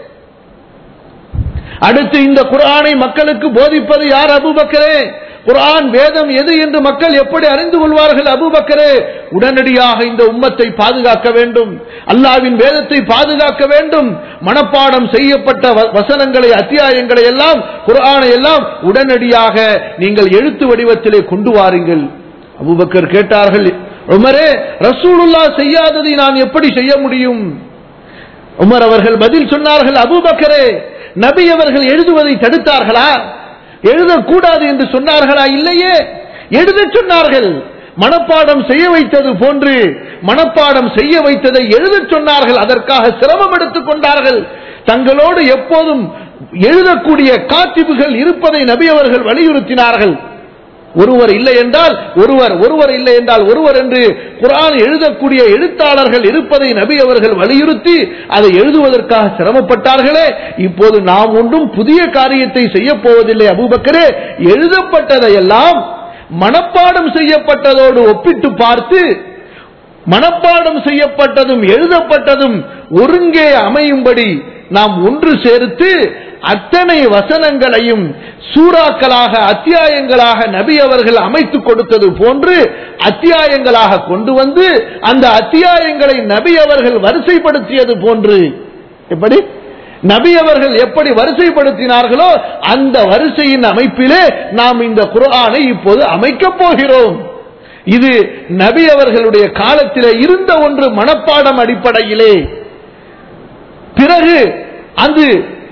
அடுத்து இந்த குரானை மக்களுக்கு போதிப்பது யார் அபுபக்கரே குரான் வேதம் எது என்று மக்கள் எப்படி அறிந்து கொள்வார்கள் அபுபக்கரே உடனடியாக இந்த உம்மத்தை பாதுகாக்க வேண்டும் அல்லாவின் வேதத்தை பாதுகாக்க வேண்டும் மனப்பாடம் செய்யப்பட்ட வசனங்களை அத்தியாயங்களை எல்லாம் குரானை எல்லாம் உடனடியாக நீங்கள் எழுத்து வடிவத்திலே கொண்டு வாருங்கள் அபுபக்கர் கேட்டார்கள் உமரே ரசூலுல்லா செய்யாததை நான் எப்படி செய்ய முடியும் உமர் அவர்கள் பதில் சொன்னார்கள் அபுபக்கரே நபி அவர்கள் எழுதுவதை தடுத்தார்களா எழுதக்கூடாது என்று சொன்னார்களா இல்லையே எழுத சொன்னார்கள் மனப்பாடம் செய்ய வைத்தது போன்று மனப்பாடம் செய்ய வைத்ததை எழுத சொன்னார்கள் அதற்காக சிரமம் எடுத்துக் கொண்டார்கள் தங்களோடு எப்போதும் எழுதக்கூடிய காத்திபுகள் இருப்பதை நபி அவர்கள் வலியுறுத்தினார்கள் ஒருவர் இல்லை என்றால் ஒருவர் ஒருவர் இல்லை என்றால் ஒருவர் என்று குரான் எழுதக்கூடிய எழுத்தாளர்கள் இருப்பதை நபி அவர்கள் வலியுறுத்தி அதை எழுதுவதற்காக சிரமப்பட்டார்களே இப்போது நாம் ஒன்றும் புதிய காரியத்தை செய்ய போவதில்லை அபூபக்கரே எழுதப்பட்டதையெல்லாம் மனப்பாடம் செய்யப்பட்டதோடு ஒப்பிட்டு பார்த்து மனப்பாடம் செய்யப்பட்டதும் எழுதப்பட்டதும் ஒருங்கே அமையும்படி நாம் ஒன்று சேர்த்து அத்தனை வசனங்களையும் சூறாக்களாக அத்தியாயங்களாக நபி அவர்கள் அமைத்து கொடுத்தது போன்று அத்தியாயங்களாக கொண்டு வந்து அந்த அத்தியாயங்களை நபி அவர்கள் வரிசைப்படுத்தியது போன்று எப்படி நபி அவர்கள் எப்படி வரிசைப்படுத்தினார்களோ அந்த வரிசையின் அமைப்பிலே நாம் இந்த குரானை இப்போது அமைக்கப் போகிறோம் இது நபி அவர்களுடைய காலத்திலே இருந்த ஒன்று மனப்பாடம் அடிப்படையிலே பிறகு அது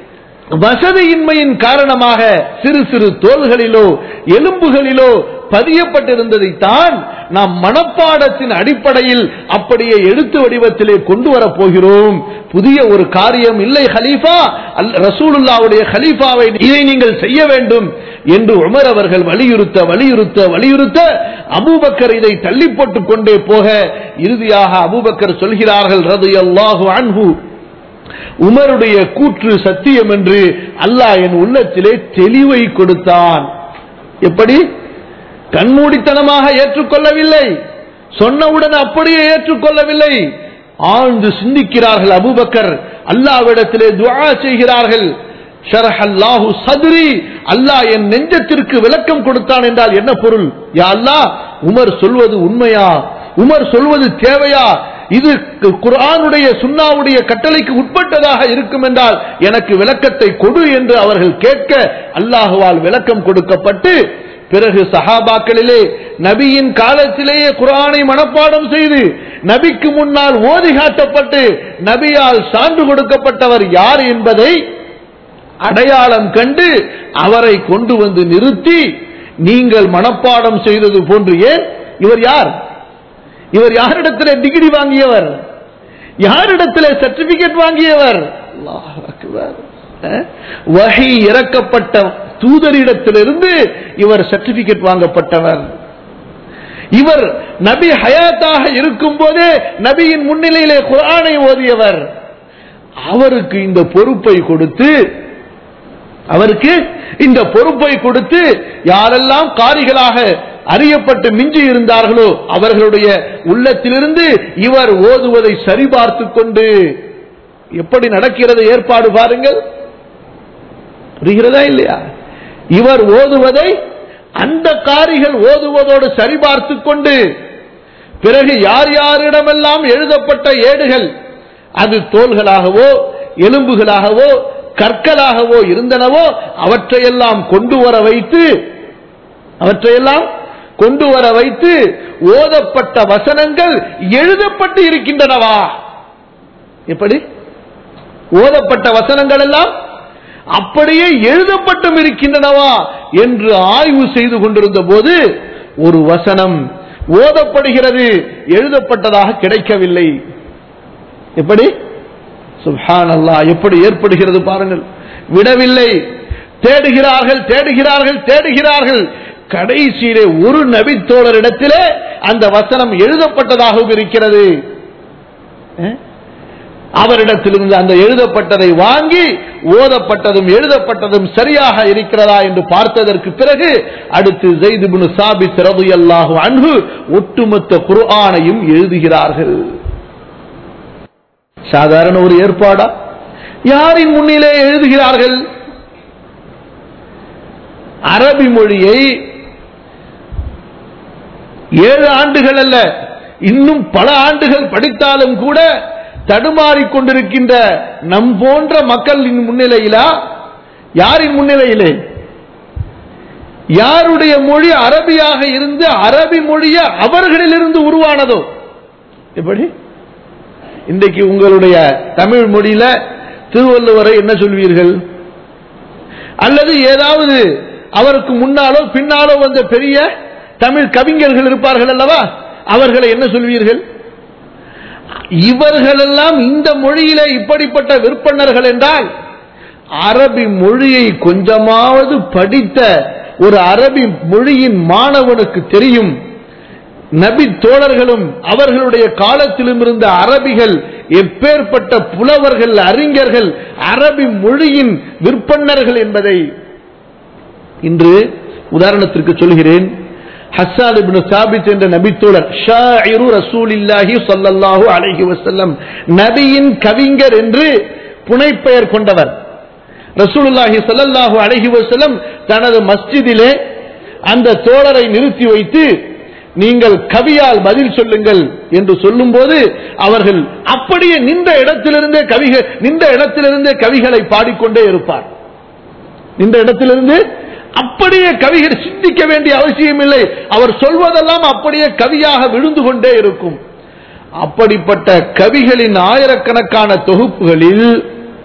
வசதியின்மையின் காரணமாக சிறு சிறு தோள்களிலோ எலும்புகளிலோ பதியப்பட்டிருந்ததைத்தான் நாம் மனப்பாடத்தின் அடிப்படையில் அப்படியே எழுத்து வடிவத்திலே கொண்டு வரப் போகிறோம் புதிய ஒரு காரியம் இல்லை ஹலீஃபா அல் ரசூலுல்லாவுடைய ஹலீஃபாவை இதை நீங்கள் செய்ய வேண்டும் என்று உமர் அவர்கள் வலியுறுத்த வலியுறுத்த வலியுறுத்த அபூபக்கர் இதை தள்ளி போட்டுக் கொண்டே போக இறுதியாக அபூபக்கர் சொல்கிறார்கள் ரது அல்லாஹு அன்ஹு உமருடைய கூற்று சத்தியம் என்று அல்லாஹ் என் உள்ளத்திலே தெளிவை கொடுத்தான் எப்படி கண்மூடித்தனமாக ஏற்றுக்கொள்ளவில்லை சொன்னவுடன் அப்படியே ஏற்றுக்கொள்ளவில்லை ஆழ்ந்து சிந்திக்கிறார்கள் அபூபக்கர் அல்லாவிடத்திலே துஆ செய்கிறார்கள் ஷரஹ் அல்லாஹு சதுரி அல்லாஹ் என் நெஞ்சத்திற்கு விளக்கம் கொடுத்தான் என்றால் என்ன பொருள் யா அல்லாஹ் உமர் சொல்வது உண்மையா உமர் சொல்வது தேவையா இது குர்ஆனுடைய சுன்னாவுடைய கட்டளைக்கு உட்பட்டதாக இருக்கும் என்றால் எனக்கு விளக்கத்தை கொடு என்று அவர்கள் கேட்க அல்லாஹுவால் விளக்கம் கொடுக்கப்பட்டு பிறகு சஹாபாக்களிலே நபியின் காலத்திலேயே குரானை மனப்பாடம் செய்து நபிக்கு முன்னால் ஓதி காட்டப்பட்டு நபியால் சான்று கொடுக்கப்பட்டவர் யார் என்பதை அடையாளம் கண்டு அவரை கொண்டு வந்து நிறுத்தி நீங்கள் மனப்பாடம் செய்தது போன்று ஏன் இவர் யார் இவர் யாரிடத்திலே டிகிரி வாங்கியவர் யாரிடத்திலே சர்டிபிகேட் வாங்கியவர் அல்லாஹ் அக்பர். அஹ்? வஹி இறக்கப்பட்ட தூதரிடத்திலிருந்து இவர் சர்டிபிகேட் வாங்கப்பட்டவர் இவர் நபி ஹயாத்தாக இருக்கும் போதே நபியின் முன்னிலையிலே குரானை ஓதியவர் அவருக்கு இந்த பொறுப்பை கொடுத்து அவருக்கு இந்த பொறுப்பை கொடுத்து யாரெல்லாம் காரிகளாக அறியப்பட்டு மிஞ்சி இருந்தார்களோ அவர்களுடைய உள்ளத்திலிருந்து இவர் ஓதுவதை சரிபார்த்து கொண்டு எப்படி நடக்கிறது ஏற்பாடு பாருங்கள் புரிகிறதா இல்லையா இவர் ஓதுவதை அந்த காரிகள் ஓதுவதோடு சரிபார்த்து கொண்டு பிறகு யார் யாரிடமெல்லாம் எழுதப்பட்ட ஏடுகள் அது தோள்களாகவோ எலும்புகளாகவோ கற்களாகவோ இருந்தனவோ அவற்றையெல்லாம் கொண்டு வர வைத்து அவற்றையெல்லாம் கொண்டு வர வைத்து ஓதப்பட்ட வசனங்கள் எழுதப்பட்டு இருக்கின்றனவா எப்படி ஓதப்பட்ட வசனங்கள் எல்லாம் அப்படியே எழுதப்பட்டும் இருக்கின்றனவா என்று ஆய்வு செய்து கொண்டிருந்த போது ஒரு வசனம் ஓதப்படுகிறது எழுதப்பட்டதாக கிடைக்கவில்லை எப்படி சுப்ஹான் அல்லாஹ் எப்படி ஏற்படுகிறது பாருங்கள் விடவில்லை தேடுகிறார்கள் தேடுகிறார்கள் தேடுகிறார்கள் கடைசியிலே ஒரு நபித்தோழரிடத்திலே அந்த வசனம் எழுதப்பட்டதாகவும் இருக்கிறது அஹ்? அவரிடத்திலிருந்து அந்த எழுதப்பட்டதை வாங்கி ஓதப்பட்டதும் எழுதப்பட்டதும் சரியாக இருக்கிறதா என்று பார்த்ததற்கு பிறகு அடுத்து ஜெய்துபின் சாபித் ரலியல்லாஹு அன்ஹு ஒட்டுமொத்த குர்ஆனையும் எழுதுகிறார்கள் சாதாரண ஒரு ஏற்பாடா யாரின் முன்னிலே எழுதுகிறார்கள் அரபி மொழியை ஏழு ஆண்டுகள் அல்ல இன்னும் பல ஆண்டுகள் படித்தாலும் கூட தடுமாறிக் கொண்டிருக்கின்ற நம் போன்ற மக்களின் முன்னிலையிலா யாரின் முன்னிலையிலே யாருடைய மொழி அரபியாக இருந்து அரபி மொழிய அவர்களிலிருந்து உருவானதோ எப்படி இன்றைக்கு உங்களுடைய தமிழ் மொழியில திருவள்ளுவரை என்ன சொல்வீர்கள் அல்லது ஏதாவது அவருக்கு முன்னாலோ பின்னாலோ வந்த பெரிய தமிழ் கவிஞர்கள் இருப்பார்கள் அல்லவா அவர்களை என்ன சொல்வீர்கள் இவர்களெல்லாம் இந்த மொழியிலே இப்படிப்பட்ட விற்பனர்கள் என்றால் அரபி மொழியை கொஞ்சமாவது படித்த ஒரு அரபி மொழியின் மாணவனுக்கு தெரியும் நபி தோழர்களும் அவர்களுடைய காலத்திலும் இருந்த அரபிகள் எப்பேற்பட்ட புலவர்கள் அறிஞர்கள் அரபி மொழியின் விற்பனர்கள் என்பதை இன்று உதாரணத்திற்கு சொல்கிறேன் ஹஸ்ஸான் இப்னு சாபித் என்ற நபித்தோழர் ஷாயிரு ரசூலில்லாஹி ஸல்லல்லாஹு அலைஹி வஸல்லம் நபியின் கவிஞர் என்று புனைப்பெயர் கொண்டவர் ரசூலுல்லாஹி ஸல்லல்லாஹு அலைஹி வஸல்லம் தனது மஸ்ஜிதிலே அந்த தோழரை நிறுத்தி வைத்து நீங்கள் கவியால் பதில் சொல்லுங்கள் என்று சொல்லும்போது அவர்கள் அப்படியே நின்ற இடத்திலிருந்தே கவிகள் நின்ற இடத்திலிருந்தே கவிகளை பாடிக்கொண்டே இருப்பார் நின்ற இடத்திலிருந்து அப்படியே கவிகள் சிந்திக்க வேண்டிய அவசியம் இல்லை அவர் சொல்வதெல்லாம் அப்படியே கவியாக விழுந்து கொண்டே இருக்கும் அப்படிப்பட்ட கவிகளின் ஆயிரக்கணக்கான தொகுப்புகளில்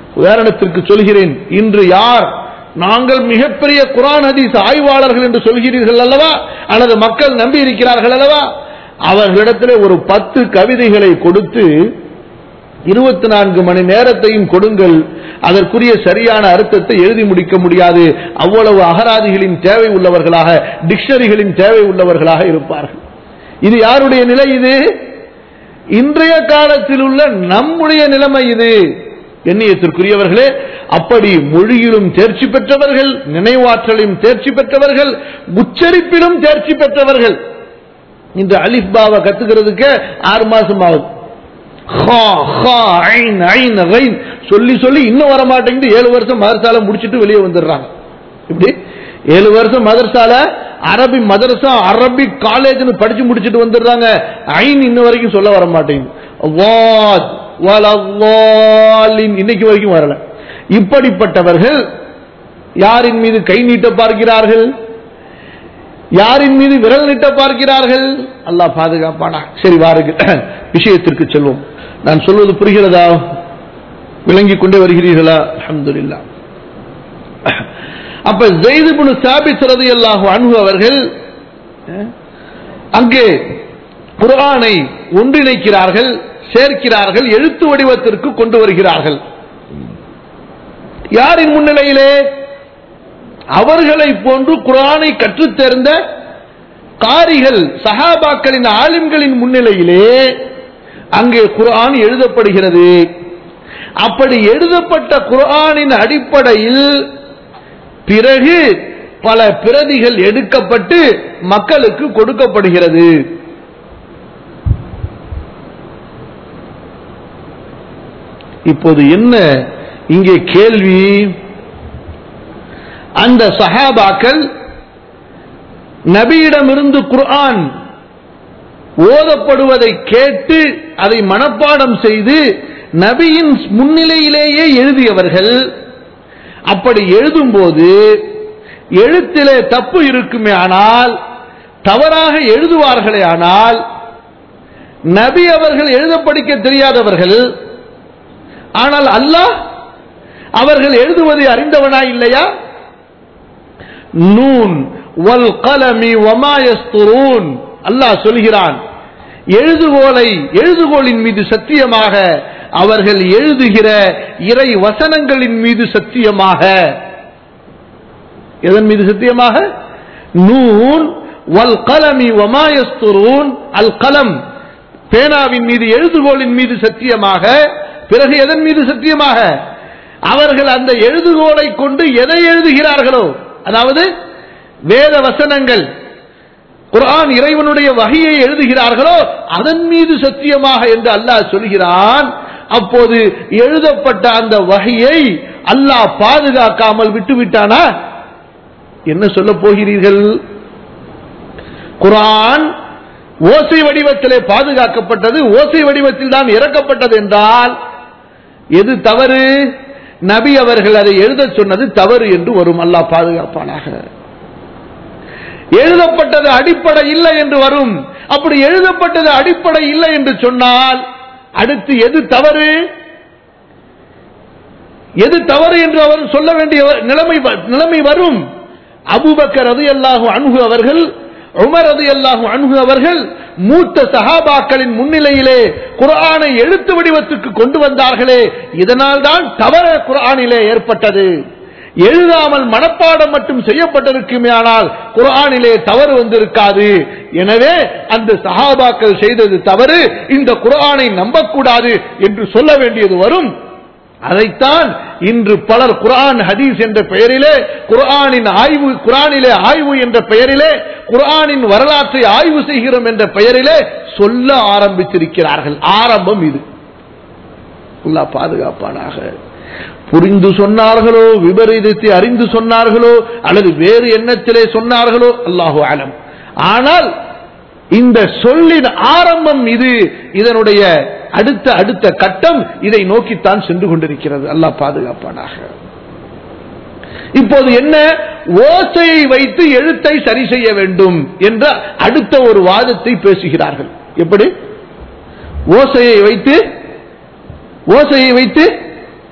உதாரணத்திற்கு சொல்கிறேன் இன்று யார் நாங்கள் மிகப்பெரிய குரான் ஹதீஸ் ஆய்வாளர்கள் என்று சொல்கிறீர்கள் அல்லவா அல்லது மக்கள் நம்பி இருக்கிறார்கள் அல்லவா அவர்களிடத்திலே ஒரு பத்து கவிதைகளை கொடுத்து இருபத்தி நான்கு மணி நேரத்தையும் கொடுங்கள் அதற்குரிய சரியான அர்த்தத்தை எழுதி முடிக்க முடியாது அவ்வளவு அகராதிகளின் தேவை உள்ளவர்களாக டிக்ஷனரிகளின் தேவை உள்ளவர்களாக இருப்பார்கள் இது யாருடைய நிலை இது இன்றைய காலத்தில் உள்ள நம்முடைய நிலைமை இது எண்ணியத்திற்குரியவர்களே அப்படி மொழியிலும் தேர்ச்சி பெற்றவர்கள் நினைவாற்றலிலும் தேர்ச்சி பெற்றவர்கள் உச்சரிப்பிலும் தேர்ச்சி பெற்றவர்கள் இந்த அலிஃபாவை கத்துக்கிறதுக்கு ஆறு மாசம் ஆகுது ஹா, ஹா, ஐன், ஐன், ரைன் சொல்லி சொல்லி இன்னும் வர மாட்டேங்குது ஏழு வருஷம் மதரசால முடிச்சிட்டு வெளியே வந்துடுறாங்க இப்படி ஏழு வருஷம் மதரசால அரபி மதரசா அரபிக் காலேஜ்னு படிச்சு முடிச்சிட்டு வந்துடுறாங்க ஐன் இன்ன வரைக்கும் சொல்ல வர மாட்டேங்குது வாத், வலல்லாலின் இன்னைக்கு வரைக்கும் வரல இப்படிப்பட்டவர்கள் யாரின் மீது கை நீட்ட பார்க்கிறார்கள் யாரின் மீது விரல் நீட்ட பார்க்கிறார்கள் அல்லாஹ் பாதுகாப்பானா சரி வாருங்கள் விஷயத்திற்கு செல்வோம் நான் சொல்வது புரிகிறதா விளங்கிக் கொண்டே வருகிறீர்களா அல்ஹம்துலில்லாஹ் அப்ப ஜெய்துபுனு சாபித் ரலியல்லாஹு அன்ஹு அவர்கள் அஹ், அங்கே குர்ஆனை ஒன்றிணைக்கிறார்கள் சேர்க்கிறார்கள் எழுத்து வடிவத்திற்கு கொண்டு வருகிறார்கள் யாரின் முன்னிலையிலே அவர்களை போன்று குரானை கற்றுத் தேர்ந்த காரிகள் சஹாபாக்களின் ஆலிம்களின் முன்னிலையிலே அங்கே குர்ஆன் எழுதப்படுகிறது அப்படி எழுதப்பட்ட குர்ஆனின் அடிப்படையில் பிறகு பல பிரதிகள் எடுக்கப்பட்டு மக்களுக்கு கொடுக்கப்படுகிறது இப்போது என்ன இங்கே கேள்வி அந்த சஹாபாக்கள் நபியிடமிருந்து குர்ஆன் ஓதப்படுவதை கேட்டு அதை மனப்பாடம் செய்து நபியின் முன்னிலையிலேயே எழுதியவர்கள் அப்படி எழுதும்போது எழுத்திலே தப்பு இருக்குமே ஆனால் தவறாக எழுதுவார்களே ஆனால் நபி அவர்கள் எழுத படிக்க தெரியாதவர்கள் ஆனால் அல்லாஹ் அவர்கள் எழுதுவதை அறிந்தவனா இல்லையா நூன் வல் கலமி வமா யஸ்துரூன் அல்லாஹ் சொல்கிறான் எழுதுகோலை எழுதுகோலின் மீது சத்தியமாக அவர்கள் எழுதுகிற இறை வசனங்களின் மீது சத்தியமாக எதன் மீது சத்தியமாக நூன் வல் கலமி வமா யஸ்துரூன் அல் கலம் பேனாவின் மீது எழுதுகோலின் மீது சத்தியமாக பிறகு எதன் மீது சத்தியமாக அவர்கள் அந்த எழுதுகோலை கொண்டு எதை எழுதுகிறார்களோ அதாவது வேத வசனங்கள் குர்ஆன் இறைவனுடைய வகையை எழுதுகிறார்களோ அதன் மீது சத்தியமாக என்று அல்லாஹ் சொல்கிறான் அப்போது எழுதப்பட்ட அந்த வகையை அல்லாஹ் பாதுகாக்காமல் விட்டுவிட்டானா என்ன சொல்ல போகிறீர்கள் குர்ஆன் ஓசை வடிவத்திலே பாதுகாக்கப்பட்டது ஓசை வடிவத்தில் தான் இறக்கப்பட்டது என்றால் எது தவறு நபி அவர்கள் அதை எழுத சொன்னது தவறு என்று வரும் அல்லாஹ் பாதுகாப்பானாக எழுதப்பட்டது அடிப்படை இல்லை என்று வரும் அப்படி எழுதப்பட்டது அடிப்படை இல்லை என்று சொன்னால் அடுத்து எது தவறு எது தவறு என்று அவர் சொல்ல வேண்டிய நிலைமை நிலைமை வரும் அபுபக்கர் அது அல்லாஹு அணுகு அவர்கள் உமர் அது அல்லாஹு அணுகு அவர்கள் மூத்த சஹாபாக்களின் முன்னிலையிலே குர்ஆனை எழுத்து வடிவத்துக்கு கொண்டு வந்தார்களே இதனால் தான் தவற குர்ஆனிலே ஏற்பட்டது எழுதாமல் மனப்பாடம் மட்டும் செய்யப்பட்டிருக்குமே ஆனால் குர்ஆனிலே தவறு வந்திருக்காது எனவே அந்த சஹாபாக்கள் செய்தது தவறு இந்த குர்ஆனை நம்பக்கூடாது என்று சொல்ல வேண்டியது வரும் அதைத்தான் இன்று பலர் குர்ஆன் ஹதீஸ் என்ற பெயரிலே குர்ஆனின் ஆய்வு குர்ஆனிலே ஆய்வு என்ற பெயரிலே குர்ஆனின் வரலாற்றை ஆய்வு செய்கிறோம் என்ற பெயரிலே சொல்ல ஆரம்பித்திருக்கிறார்கள் ஆரம்பம் இது அல்லாஹ் பாதுகாப்பானாக புரிந்து சொன்னார்களோ விபரீதத்தை அறிந்து சொன்னார்களோ அல்லது வேறு எண்ணத்திலே சொன்னார்களோ அல்லாஹு ஆலம் ஆனால் இந்த சொல்லின் ஆரம்பம் இது இதனுடைய அடுத்த அடுத்த கட்டம் இதை நோக்கித்தான் சென்று கொண்டிருக்கிறது அல்லாஹ் பாதுகாப்பானாக இப்போது என்ன ஓசையை வைத்து எழுத்தை சரி செய்ய வேண்டும் என்ற அடுத்த ஒரு வாதத்தை பேசுகிறார்கள் எப்படி ஓசையை வைத்து ஓசையை வைத்து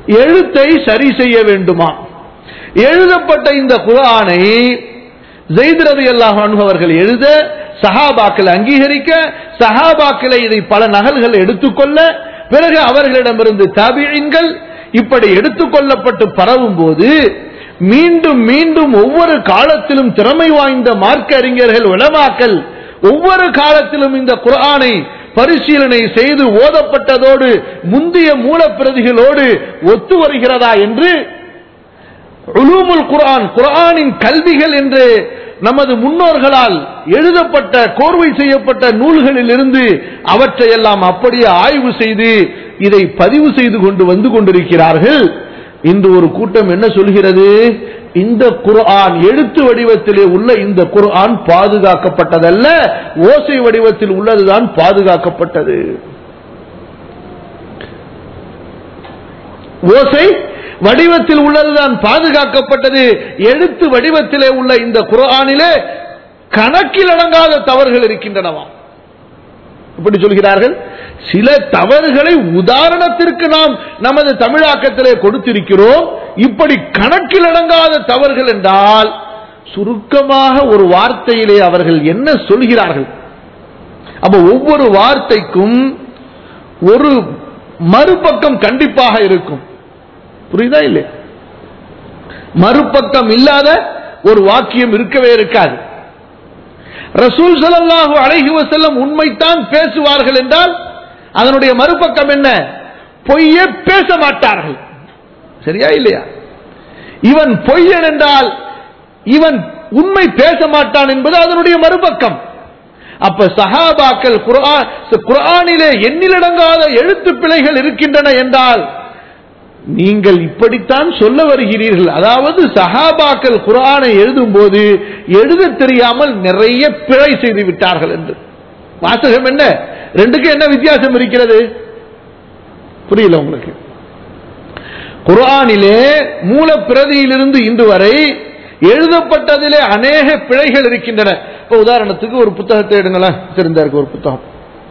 எழுத்தை சரி செய்ய வேண்டுமா எழுதப்பட்ட இந்த குரானை ஜெயித் ரவி அல்லாஹ் அவர்கள் எழுத சஹாபாக்கள் அங்கீகரிக்க சஹாபாக்களை இதை பல நகல்கள் எடுத்துக்கொள்ள பிறகு அவர்களிடமிருந்து தாபியங்கள் இப்படி எடுத்துக்கொள்ளப்பட்டு பரவும் போது மீண்டும் மீண்டும் ஒவ்வொரு காலத்திலும் திறமை வாய்ந்த மார்க்க அறிஞர்கள் உலமாக்கல் ஒவ்வொரு காலத்திலும் இந்த குரானை பரிசீலனை செய்து ஓதப்பட்டதோடு முந்தைய மூலப்பிரதிகளோடு ஒத்து வருகிறதா என்று உலூமுல் குர்ஆன் குர்ஆனின் கல்விகள் என்று நமது முன்னோர்களால் எழுதப்பட்ட கோர்வை செய்யப்பட்ட நூல்களில் இருந்து அவற்றையெல்லாம் அப்படியே ஆய்வு செய்து இதை பதிவு செய்து கொண்டு வந்து கொண்டிருக்கிறார்கள் இன்று ஒரு கூட்டம் என்ன சொல்கிறது இந்த குர்ஆன் எழுத்து வடிவத்திலே உள்ள இந்த குர்ஆன் பாதுகாக்கப்பட்டதல்ல ஓசை வடிவத்தில் உள்ளதுதான் பாதுகாக்கப்பட்டது ஓசை வடிவத்தில் உள்ளதுதான் பாதுகாக்கப்பட்டது எழுத்து வடிவத்திலே உள்ள இந்த குரானிலே கணக்கில் அடங்காத தவறுகள் இருக்கின்றனவா இப்படி சொல்கிறார்கள் சில தவறுகளை உதாரணத்திற்கு நாம் நமது தமிழாக்கத்திலே கொடுத்திருக்கிறோம் இப்படி கணக்கில் அடங்காத தவறுகள் என்றால் சுருக்கமாக ஒரு வார்த்தையிலே அவர்கள் என்ன சொல்கிறார்கள் அப்ப ஒவ்வொரு வார்த்தைக்கும் ஒரு மறுபக்கம் கண்டிப்பாக இருக்கும் புரியுதா இல்லையா மறுபக்கம் இல்லாத ஒரு வாக்கியம் இருக்கவே இருக்காது ரசூல் ஸல்லல்லாஹு அலைஹி வஸல்லம் உண்மைத்தான் பேசுவார்கள் என்றால் அதனுடைய மறுபக்கம் என்ன பொய்யே பேச மாட்டார்கள் சரியா இல்லையா இவன் பொய்யன் என்றால் இவன் உண்மை பேச மாட்டான் என்பது அதனுடைய மறுபக்கம் அப்ப சஹாபாக்கள் குர்ஆன் குர்ஆனிலே எண்ணிலடங்காத எழுத்து பிழைகள் இருக்கின்றன என்றால் நீங்கள் இப்படித்தான் சொல்ல வருகிறீர்கள் அதாவது சஹாபாக்கள் குரானை எழுதும் போது எழுத தெரியாமல் நிறைய பிழை செய்து விட்டார்கள் என்று வாசகம் என்ன ரெண்டுக்கு என்ன வித்தியாசம் இருக்கிறது புரியல உங்களுக்கு குரானிலே மூல பிரதியிலிருந்து இன்று வரை எழுதப்பட்டதிலே அநேக பிழைகள் இருக்கின்றன இப்ப உதாரணத்துக்கு ஒரு புத்தகத்தை எடுங்களேன் தெரிந்தா இருக்கு ஒரு புத்தகம்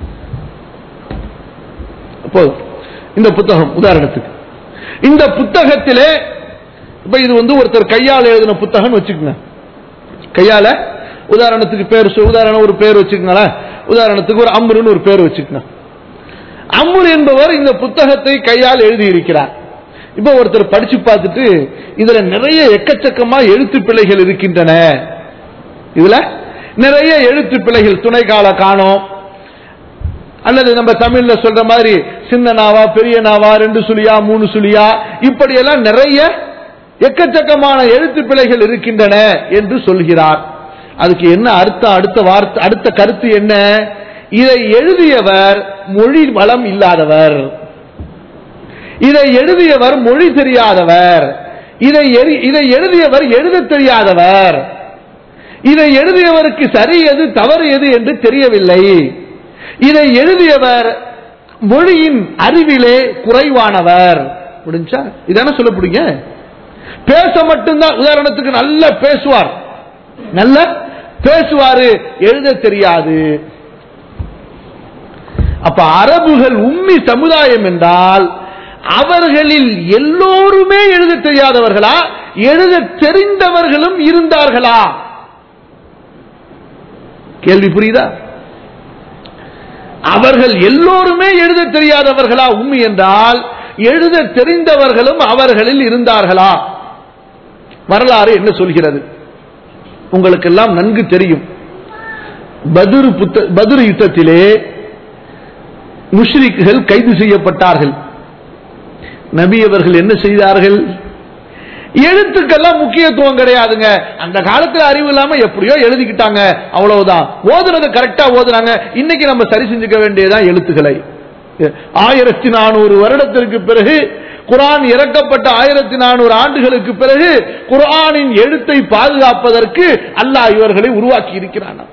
போதும் இந்த புத்தகம் உதாரணத்துக்கு இந்த புத்தகத்திலே இப்ப இது வந்து ஒருத்தர் கையால் எழுதின புத்தகம் வச்சுக்கோங்க கையால உதாரணத்துக்கு பேர் சொ- உதாரணம் ஒரு பேர் வச்சுக்கோங்களேன் உதாரணத்துக்கு ஒரு அம்ருன்னு ஒரு பேர் வச்சுக்கோங்க அம்ரு என்பவர் இந்த புத்தகத்தை கையால் எழுதி இருக்கிறார் இப்ப ஒருத்தர் படிச்சு பார்த்துட்டு இதுல நிறைய எக்கச்சக்கமா எழுத்து பிழைகள் இருக்கின்றன இதுல நிறைய எழுத்து பிழைகள் துணை கால காணோம் அல்லது நம்ம தமிழ்ல சொல்ற மாதிரி சின்ன நாவா பெரிய நாவா ரெண்டு சுழியா மூணு சுழியா இப்படி எல்லாம் நிறைய எக்கச்சக்கமான எழுத்து பிழைகள் இருக்கின்றன என்று சொல்கிறார் அதுக்கு என்ன அர்த்தம் அடுத்த வார்த்தை அடுத்த கருத்து என்ன இதை எழுதியவர் மொழி வளம் இல்லாதவர் இதை எழுதியவர் மொழி தெரியாதவர் இதை எரி- இதை எழுதியவர் எழுத தெரியாதவர் இதை எழுதியவருக்கு சரி எது தவறு எது என்று தெரியவில்லை இதை எழுதியவர் மொழியின் அறிவிலே குறைவானவர் முடிஞ்சா இதான சொல்ல முடியுங்க பேச மட்டும்தான் உதாரணத்துக்கு நல்லா பேசுவார் நல்ல பேசுவாரு எழுத தெரியாது அப்ப அரபுகள் உம்மி சமுதாயம் என்றால் அவர்களில் எல்லோருமே எழுத தெரியாதவர்களா எழுத தெரிந்தவர்களும் இருந்தார்களா கேள்வி புரியுதா அவர்கள் எல்லோருமே எழுத தெரியாதவர்களா உண்மை என்றால் எழுத தெரிந்தவர்களும் அவர்களில் இருந்தார்களா வரலாறு என்ன சொல்கிறது உங்களுக்கெல்லாம் நன்கு தெரியும் பதுரு புத்த பதுரு யுத்தத்திலே முஷ்ரிக்குகள் கைது செய்யப்பட்டார்கள் நபி அவர்கள் என்ன செய்தார்கள் எழுத்துக்கெல்லாம் முக்கியத்துவம் கிடையாதுங்க அந்த காலத்துல அறிவு இல்லாம எப்படியோ எழுதிக்கிட்டாங்க அவ்வளவுதான் ஓதுறது கரெக்டா ஓதுறாங்க இன்னைக்கு நம்ம சரி செஞ்சுக்க வேண்டியதான் எழுத்துக்களை ஆயிரத்தி நானூறு வருடத்திற்கு பிறகு குர்ஆன் இறக்கப்பட்ட ஆயிரத்தி நானூறு ஆண்டுகளுக்கு பிறகு குர்ஆனின் எழுத்தை பாதுகாப்பதற்கு அல்லாஹ் இவர்களை உருவாக்கி இருக்கிறான்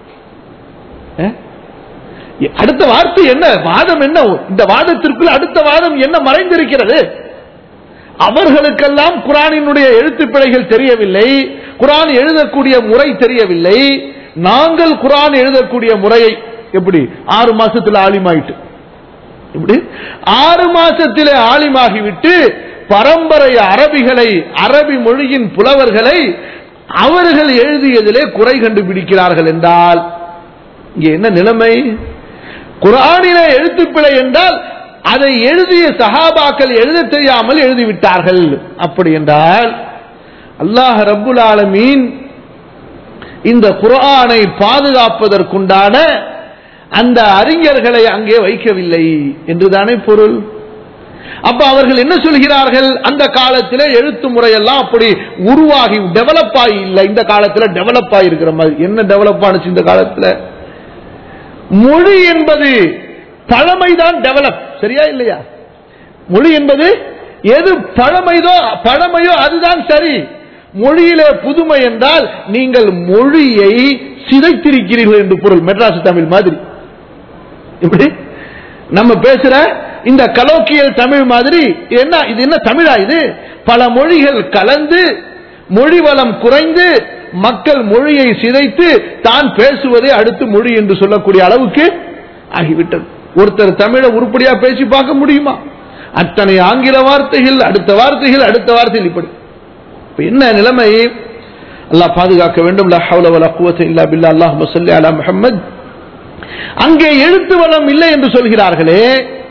அடுத்த வார்த்தை என்ன வாதம் என்ன இந்த வாதத்திற்குள் அடுத்த வாதம் என்ன மறைந்திருக்கிறது அவர்களுக்கெல்லாம் குரானினுடைய எழுத்து பிழைகள் தெரியவில்லை குரான் எழுதக்கூடிய முறை தெரியவில்லை நாங்கள் குரான் எழுதக்கூடிய முறையை எப்படி ஆறு மாசத்துல ஆலிமாயிட்டு எப்படி ஆறு மாசத்திலே ஆலிமாகிவிட்டு பரம்பரை அரபிகளை அரபி மொழியின் புலவர்களை அவர்கள் எழுதியதிலே குறை கண்டுபிடிக்கிறார்கள் என்றால் இங்கே என்ன நிலைமை குரானிலே எழுத்துப்பிழை என்றால் அதை எழுதிய சஹாபாக்கள் எழுத தெரியாமல் எழுதிவிட்டார்கள் அப்படி என்றால் அல்லாஹ் ரப்புல் ஆலமீன் இந்த குரானை பாதுகாப்பதற்குண்டான அந்த அறிஞர்களை அங்கே வைக்கவில்லை என்றுதானே பொருள் அப்ப அவர்கள் என்ன சொல்கிறார்கள் அந்த காலத்தில் எழுத்து முறையெல்லாம் அப்படி உருவாகி டெவலப் ஆகி இல்லை இந்த காலத்தில் டெவலப் ஆகி இருக்கிற மாதிரி என்ன டெவலப் ஆனிச்சு இந்த காலத்தில் மொழி என்பது பழமைதான் டெவலப் சரியா இல்லையா மொழி என்பது எது பழமைதோ பழமையோ அதுதான் சரி மொழியிலே புதுமை என்றால் நீங்கள் மொழியை சிதைத்திருக்கிறீர்கள் என்று பொருள் மெட்ராஸ் தமிழ் மாதிரி எப்படி நம்ம பேசுற இந்த கலோக்கியல் தமிழ் மாதிரி என்ன இது என்ன தமிழா இது பல மொழிகள் கலந்து மொழி வளம் குறைந்து மக்கள் மொழியை சிதைத்து தான் பேசுவதே அடுத்து மொழி என்று சொல்லக்கூடிய அளவுக்கு ஆகிவிட்டது ஒருத்தர் தமிழை உருப்படியா பேசி பார்க்க முடியுமா அத்தனை ஆங்கில வார்த்தைகள் அடுத்த வார்த்தைகள் அடுத்த வார்த்தைகள் இப்படி இப்ப என்ன நிலைமை அல்லாஹ் பாதுகாக்க வேண்டும் லா ஹவ்ல வலா குவத்த இல்லா பில்லா அல்லாஹும்ம ஸல்லி அலா முஹம்மத் அங்கே எழுத்து வளம் இல்லை என்று சொல்கிறார்களே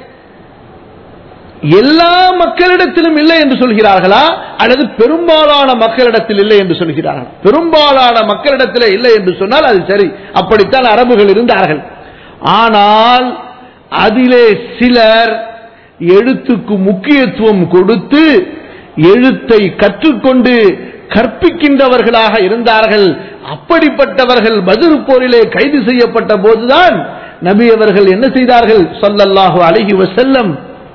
எல்லா மக்களிடத்திலும் இல்லை என்று சொல்கிறார்களா அல்லது பெரும்பாலான மக்களிடத்தில் இல்லை என்று சொல்கிறார்கள் பெரும்பாலான மக்களிடத்தில் இல்லை என்று சொன்னால் அது சரி அப்படித்தான் அரபுகள் இருந்தார்கள் ஆனால் அதிலே சிலர் எழுத்துக்கு முக்கியத்துவம் கொடுத்து எழுத்தை கற்றுக்கொண்டு கற்பிக்கின்றவர்களாக இருந்தார்கள் அப்படிப்பட்டவர்கள் பதில் போரிலே கைது செய்யப்பட்ட போதுதான் நபி அவர்கள் என்ன செய்தார்கள் சொல்லல்லாஹு அழகி வசல்லம்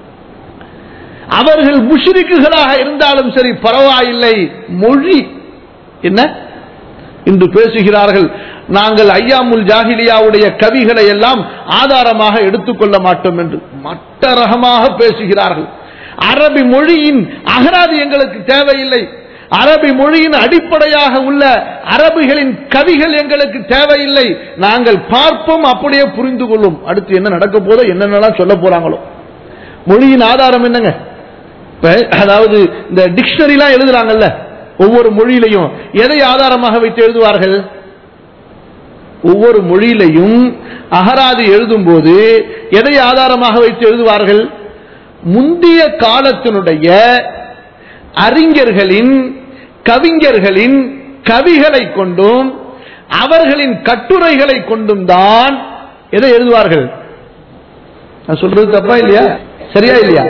அவர்கள் முஷ்ரிக்குகளாக இருந்தாலும் சரி பரவாயில்லை மொழி என்ன இன்று பேசுகிறார்கள் நாங்கள் ஐயாமுல் ஜாகிலியாவுடைய கவிகளை எல்லாம் ஆதாரமாக எடுத்துக்கொள்ள மாட்டோம் என்று மட்டரகமாக பேசுகிறார்கள் அரபி மொழியின் அகராதி எங்களுக்கு தேவையில்லை அரபி மொழியின் அடிப்படையாக உள்ள அரபிகளின் கவிகள் எங்களுக்கு தேவையில்லை நாங்கள் பார்ப்போம் அப்படியே புரிந்து கொள்ளும் அடுத்து என்ன நடக்க போதோ என்னென்னலாம் சொல்ல போறாங்களோ மொழியின் ஆதாரம் என்னங்க இப்ப அதாவது இந்த டிக்ஷனரிலாம் எழுதுறாங்கல்ல ஒவ்வொரு மொழியிலையும் எதை ஆதாரமாக வைத்து எழுதுவார்கள் ஒவ்வொரு மொழியிலையும் அகராதி எழுதும் போது எதை ஆதாரமாக வைத்து எழுதுவார்கள் முந்தைய காலத்தினுடைய அறிஞர்களின் கவிஞர்களின் கவிகளை கொண்டும் அவர்களின் கட்டுரைகளை கொண்டும் தான் எதை எழுதுவார்கள் நான் சொல்றது தப்பா இல்லையா சரியா இல்லையா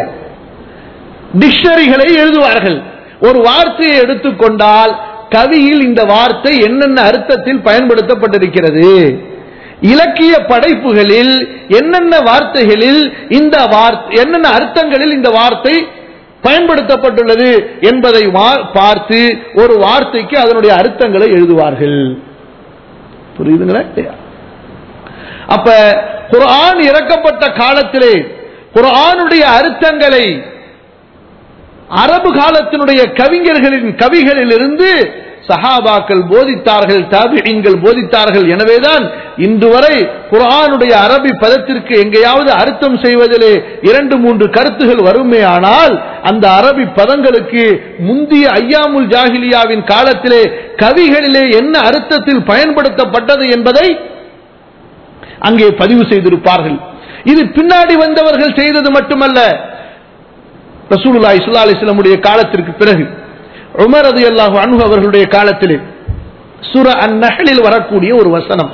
டிக்ஷனரிகளை எழுதுவார்கள் ஒரு வார்த்தையை எடுத்துக்கொண்டால் கவியில் இந்த வார்த்தை என்னென்ன அர்த்தத்தில் பயன்படுத்தப்பட்டிருக்கிறது இலக்கிய படைப்புகளில் என்னென்ன வார்த்தைகளில் இந்த வார்த்தை என்னென்ன அர்த்தங்களில் இந்த வார்த்தை பயன்படுத்தப்பட்டுள்ளது என்பதை பார்த்து ஒரு வார்த்தைக்கு அதனுடைய அர்த்தங்களை எழுதுவார்கள் புரியுதுங்களா இல்லையா அப்ப குரான் இறக்கப்பட்ட காலத்திலே குரானுடைய அர்த்தங்களை அரபு காலத்தினுடைய கவிஞர்களின் கவிகளில் இருந்து சஹாபாக்கள் போதித்தார்கள் தாபிகள் போதித்தார்கள் எனவேதான் இன்று வரை குரானுடைய அரபி பதத்திற்கு எங்கேயாவது அர்த்தம் செய்வதிலே இரண்டு மூன்று கருத்துகள் வருமே ஆனால் அந்த அரபி பதங்களுக்கு முந்திய ஐயாமுல் ஜாகிலியாவின் காலத்திலே கவிகளிலே என்ன அர்த்தத்தில் பயன்படுத்தப்பட்டது என்பதை அங்கே பதிவு செய்திருப்பார்கள் இது பின்னாடி வந்தவர்கள் செய்தது மட்டுமல்ல ரசூலுல்லா இஸ்லா அலிஸ்லமுடைய காலத்திற்கு பிறகு உமர் அது அல்லாஹு அன்பு அவர்களுடைய காலத்திலே சுர அந்நகலில் வரக்கூடிய ஒரு வசனம்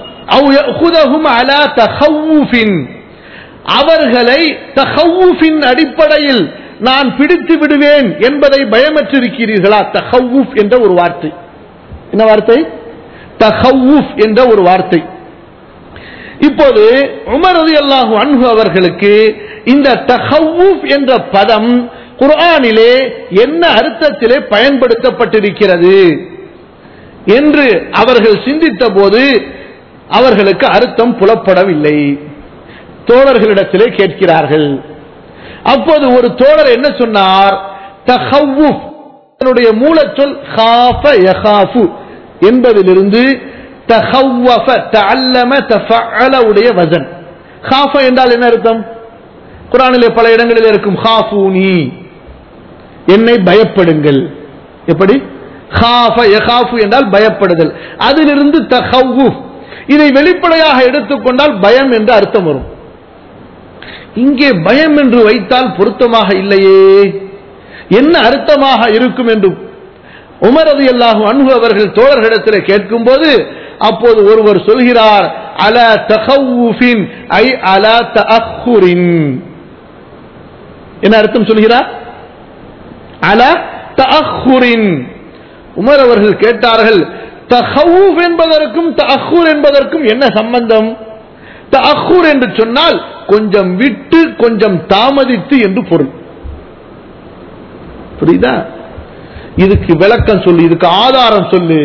அவர்களை தஹவுஃபின் அடிப்படையில் நான் பிடித்து விடுவேன் என்பதை பயமற்றிருக்கிறீர்களா தஹவுஃப் என்ற ஒரு வார்த்தை என்ன வார்த்தை தஹவுஃப் என்ற ஒரு வார்த்தை இப்போது உமர் அலி அல்லாஹு அன்பு அவர்களுக்கு இந்த தஹவுஃப் என்ற பதம் குர்ஆனிலே என்ன அர்த்தத்திலே பயன்படுத்தப்பட்டிருக்கிறது என்று அவர்கள் சிந்தித்த போது அவர்களுக்கு அர்த்தம் புலப்படவில்லை தோழர்களிடத்திலே கேட்கிறார்கள் அப்போது ஒரு தோழர் என்ன சொன்னார் தஹவுஃப் அதனுடைய மூலச்சொல் ஹாஃப யஹாஃபு என்பதிலிருந்து தஹவ்வஃப தஅல்லம தஃஅல உடைய வசன் ஹாஃப என்றால் என்ன அர்த்தம் குரானிலே பல இடங்களில் இருக்கும் ஹாஃபூனி என்னை பயப்படுங்கள் எப்படி ஹாஃப யகாஃபு என்றால் பயப்படுதல் அதிலிருந்து தஹவ்வுஃப் இதை வெளிப்படையாக எடுத்துக்கொண்டால் பயம் என்று அர்த்தம் வரும் இங்கே பயம் என்று வைத்தால் பொருத்தமாக இல்லையே என்ன அர்த்தமாக இருக்கும் என்று உமர் ரதி அல்லாஹு அன்பு அவர்கள் தோழர்களிடத்தில் கேட்கும் போது அப்போது ஒருவர் சொல்கிறார் அல தஹவுஃபின் ஐ அல தஅஹுரின் என்ன அர்த்தம் சொல்கிறார் அல தஅஹுரின் உமர் அவர்கள் கேட்டார்கள் தஹவுஃப் என்பதற்கும் தஅஹுர் என்பதற்கும் என்ன சம்பந்தம் தஅஹுர் என்று சொன்னால் கொஞ்சம் விட்டு கொஞ்சம் தாமதித்து என்று பொருள் புரியுதா இதுக்கு விளக்கம் சொல்லு இதுக்கு ஆதாரம் சொல்லு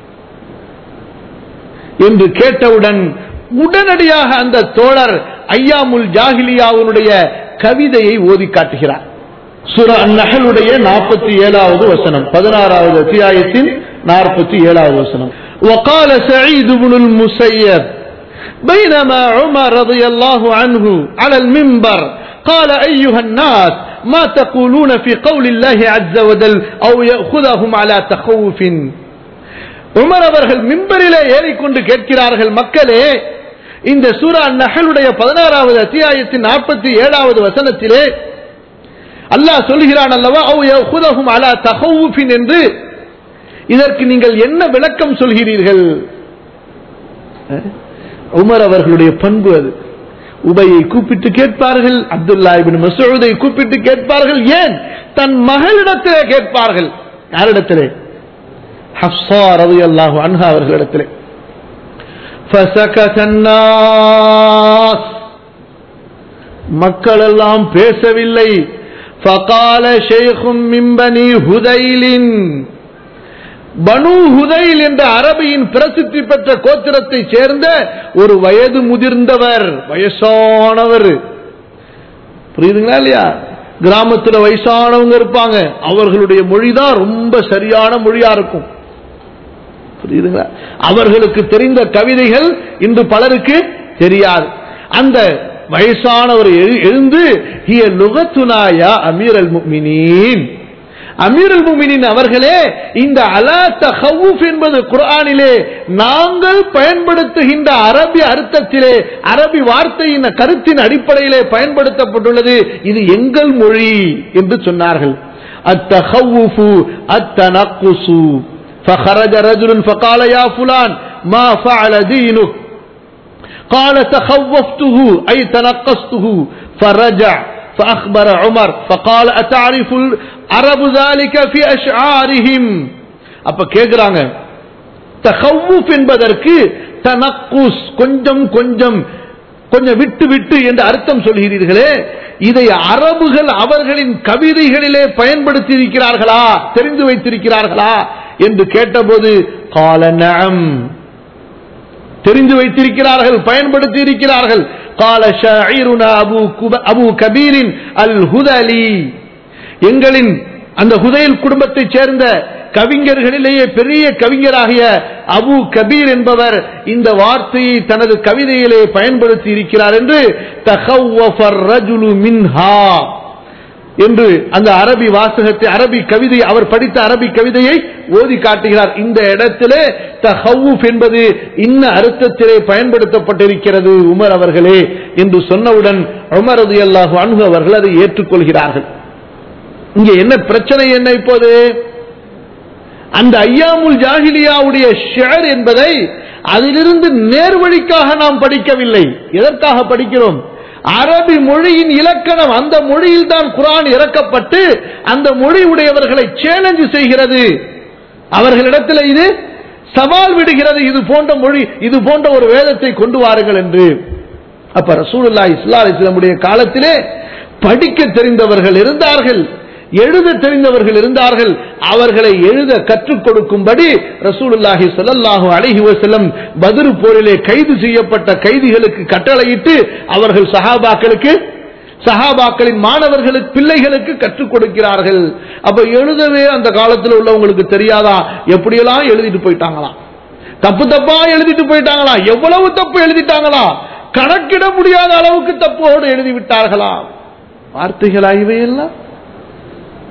என்று கேட்டவுடன் உடனடியாக அந்த தோழர் ஐயாமுல் ஜாகிலியாவுடைய கவிதையை ஓதி காட்டுகிறார் சுர அந்நகலுடைய நாற்பத்தி ஏழாவது வசனம் பதினாறாவது அத்தியாயத்தின் நாற்பத்தி ஏழாவது வசனம் وقال سعيد بن المسيب بينما عمر رضي الله عنه على المنبر قال أيها الناس ما تقولون في قول الله عز وجل أو يأخذهم على تخوف உமர் அவர்கள் மிம்பரிலே ஏறிக்கொண்டு கேட்கிறார்கள் மக்களே இந்த சூரா நகலுடைய பதினாறாவது அத்தியாயத்தின் நாற்பத்தி ஏழாவது வசனத்திலே அல்லாஹ் சொல்கிறான் அல்லவா "அவு யஅخذهم அலா தகவுஃபின் என்று இதற்கு நீங்கள் என்ன விளக்கம் சொல்கிறீர்கள் அஹ்? உமர் அவர்களுடைய பண்பு அது உபையை கூப்பிட்டு கேட்பார்கள் அப்துல்லா இபின் மசூதை கூப்பிட்டு கேட்பார்கள் ஏன் தன் மகளிடத்திலே கேட்பார்கள் யாரிடத்திலே ஹப்சா ரலியல்லாஹு அன்ஹா அவர்களிடத்திலே فسكت الناس மக்கள் எல்லாம் பேசவில்லை فقال شيخ من بني هذيل பனு ஹுதைல் என்ற அரபியின் பிரசித்தி பெற்ற கோத்திரத்தை சேர்ந்த ஒரு வயது முதிர்ந்தவர் வயசானவர் புரியுதுங்களா இல்லையா கிராமத்துல வயசானவங்க இருப்பாங்க அவர்களுடைய மொழிதான் ரொம்ப சரியான மொழியா இருக்கும் புரியுதுங்களா அவர்களுக்கு தெரிந்த கவிதைகள் இன்று பலருக்கு தெரியாது அந்த வயசானவர் எழு- எழுந்து ஹிய லுகத்துனாயா அமீர் அல் முக்மினீன் அமீர் அல் முக்மினீன் அவர்களே இந்த அலா தஹவுஃப் என்பது குர்ஆனிலே நாங்கள் பயன்படுத்துகின்ற அரபி அர்த்தத்திலே அரபி வார்த்தையின் கருத்தின் அடிப்படையிலே பயன்படுத்தப்பட்டுள்ளது இது எங்கள் மொழி என்று சொன்னார்கள் அத்தஹவுஃபு அத்தனக்குசு فخرج رجل فقال يا فلان ما فعل دينك قال تخوفته أي تنقصته فرجع فأخبر عمر فقال أتعرف العرب ذلك في أشعارهم அப்ப கேக்குறாங்க தஹவுஃப் என்பதற்கு தனக்குஸ் கொஞ்சம் கொஞ்சம் கொஞ்சம் விட்டு விட்டு என்று அர்த்தம் சொல்கிறீர்களே இதை அரபுகள் அவர்களின் கவிதைகளிலே பயன்படுத்தி இருக்கிறார்களா தெரிந்து வைத்திருக்கிறார்களா என்று கேட்டபோது கால நஅம் தெரிந்து வைத்திருக்கிறார்கள் பயன்படுத்தி இருக்கிறார்கள் கால ஷாயிருனா அபு குப- அபு கபீரின் அல் ஹுதலி எங்களின் அந்த ஹுதைல் குடும்பத்தைச் சேர்ந்த கவிஞர்களிலேயே பெரிய கவிஞராகிய அபு கபீர் என்பவர் இந்த வார்த்தையை தனது கவிதையிலே பயன்படுத்தி இருக்கிறார் என்று தஹவ்வஃபர் ரஜுலு மின்ஹா என்று அந்த அரபி வாசகத்தை அரபி கவிதை அவர் படித்த அரபி கவிதையை ஓதி காட்டுகிறார் இந்த இடத்திலே தஹவுஃப் என்பது இன்ன அர்த்தத்திலே பயன்படுத்தப்பட்டிருக்கிறது உமர் அவர்களே என்று சொன்னவுடன் உமர் ரலியல்லாஹு அன்ஹு அவர்கள் அதை ஏற்றுக்கொள்கிறார்கள் இங்கே என்ன பிரச்சனை என்ன இப்போது அந்த ஐயாமுல் ஜாஹிலியாவுடைய ஷேர் என்பதை அதிலிருந்து நேர்வழிக்காக நாம் படிக்கவில்லை எதற்காக படிக்கிறோம் அரபி மொழியின் இலக்கணம் அந்த மொழியில் தான் குரான் இறக்கப்பட்டு அந்த மொழி உடையவர்களை சேலஞ்சு செய்கிறது அவர்களிடத்தில் இது சவால் விடுகிறது இது போன்ற மொழி இது போன்ற ஒரு வேதத்தை கொண்டு வாருங்கள் என்று அப்ப ரசூலுல்லா இஸ்லா இஸ்லாமுடைய காலத்திலே படிக்க தெரிந்தவர்கள் இருந்தார்கள் எழுத தெரிந்தவர்கள் இருந்தார்கள் அவர்களை எழுத கற்றுக் கொடுக்கும்படி ரசூலுல்லாஹி ஸல்லல்லாஹு அலைஹி வஸல்லம் பத்ர் போரிலே கைது செய்யப்பட்ட கைதிகளுக்கு கட்டளையிட்டு அவர்கள் சஹாபாக்களுக்கு சஹாபாக்களின் மாணவர்களுக்கு பிள்ளைகளுக்கு கற்றுக் கொடுக்கிறார்கள் அப்ப எழுதவே அந்த காலத்தில் உள்ளவங்களுக்கு தெரியாதா எப்படியெல்லாம் எழுதிட்டு போயிட்டாங்களாம் தப்பு தப்பா எழுதிட்டு போயிட்டாங்களா எவ்வளவு தப்பு எழுதிட்டாங்களா கணக்கிட முடியாத அளவுக்கு தப்போடு எழுதி விட்டார்களா வார்த்தைகளா இவையெல்லாம்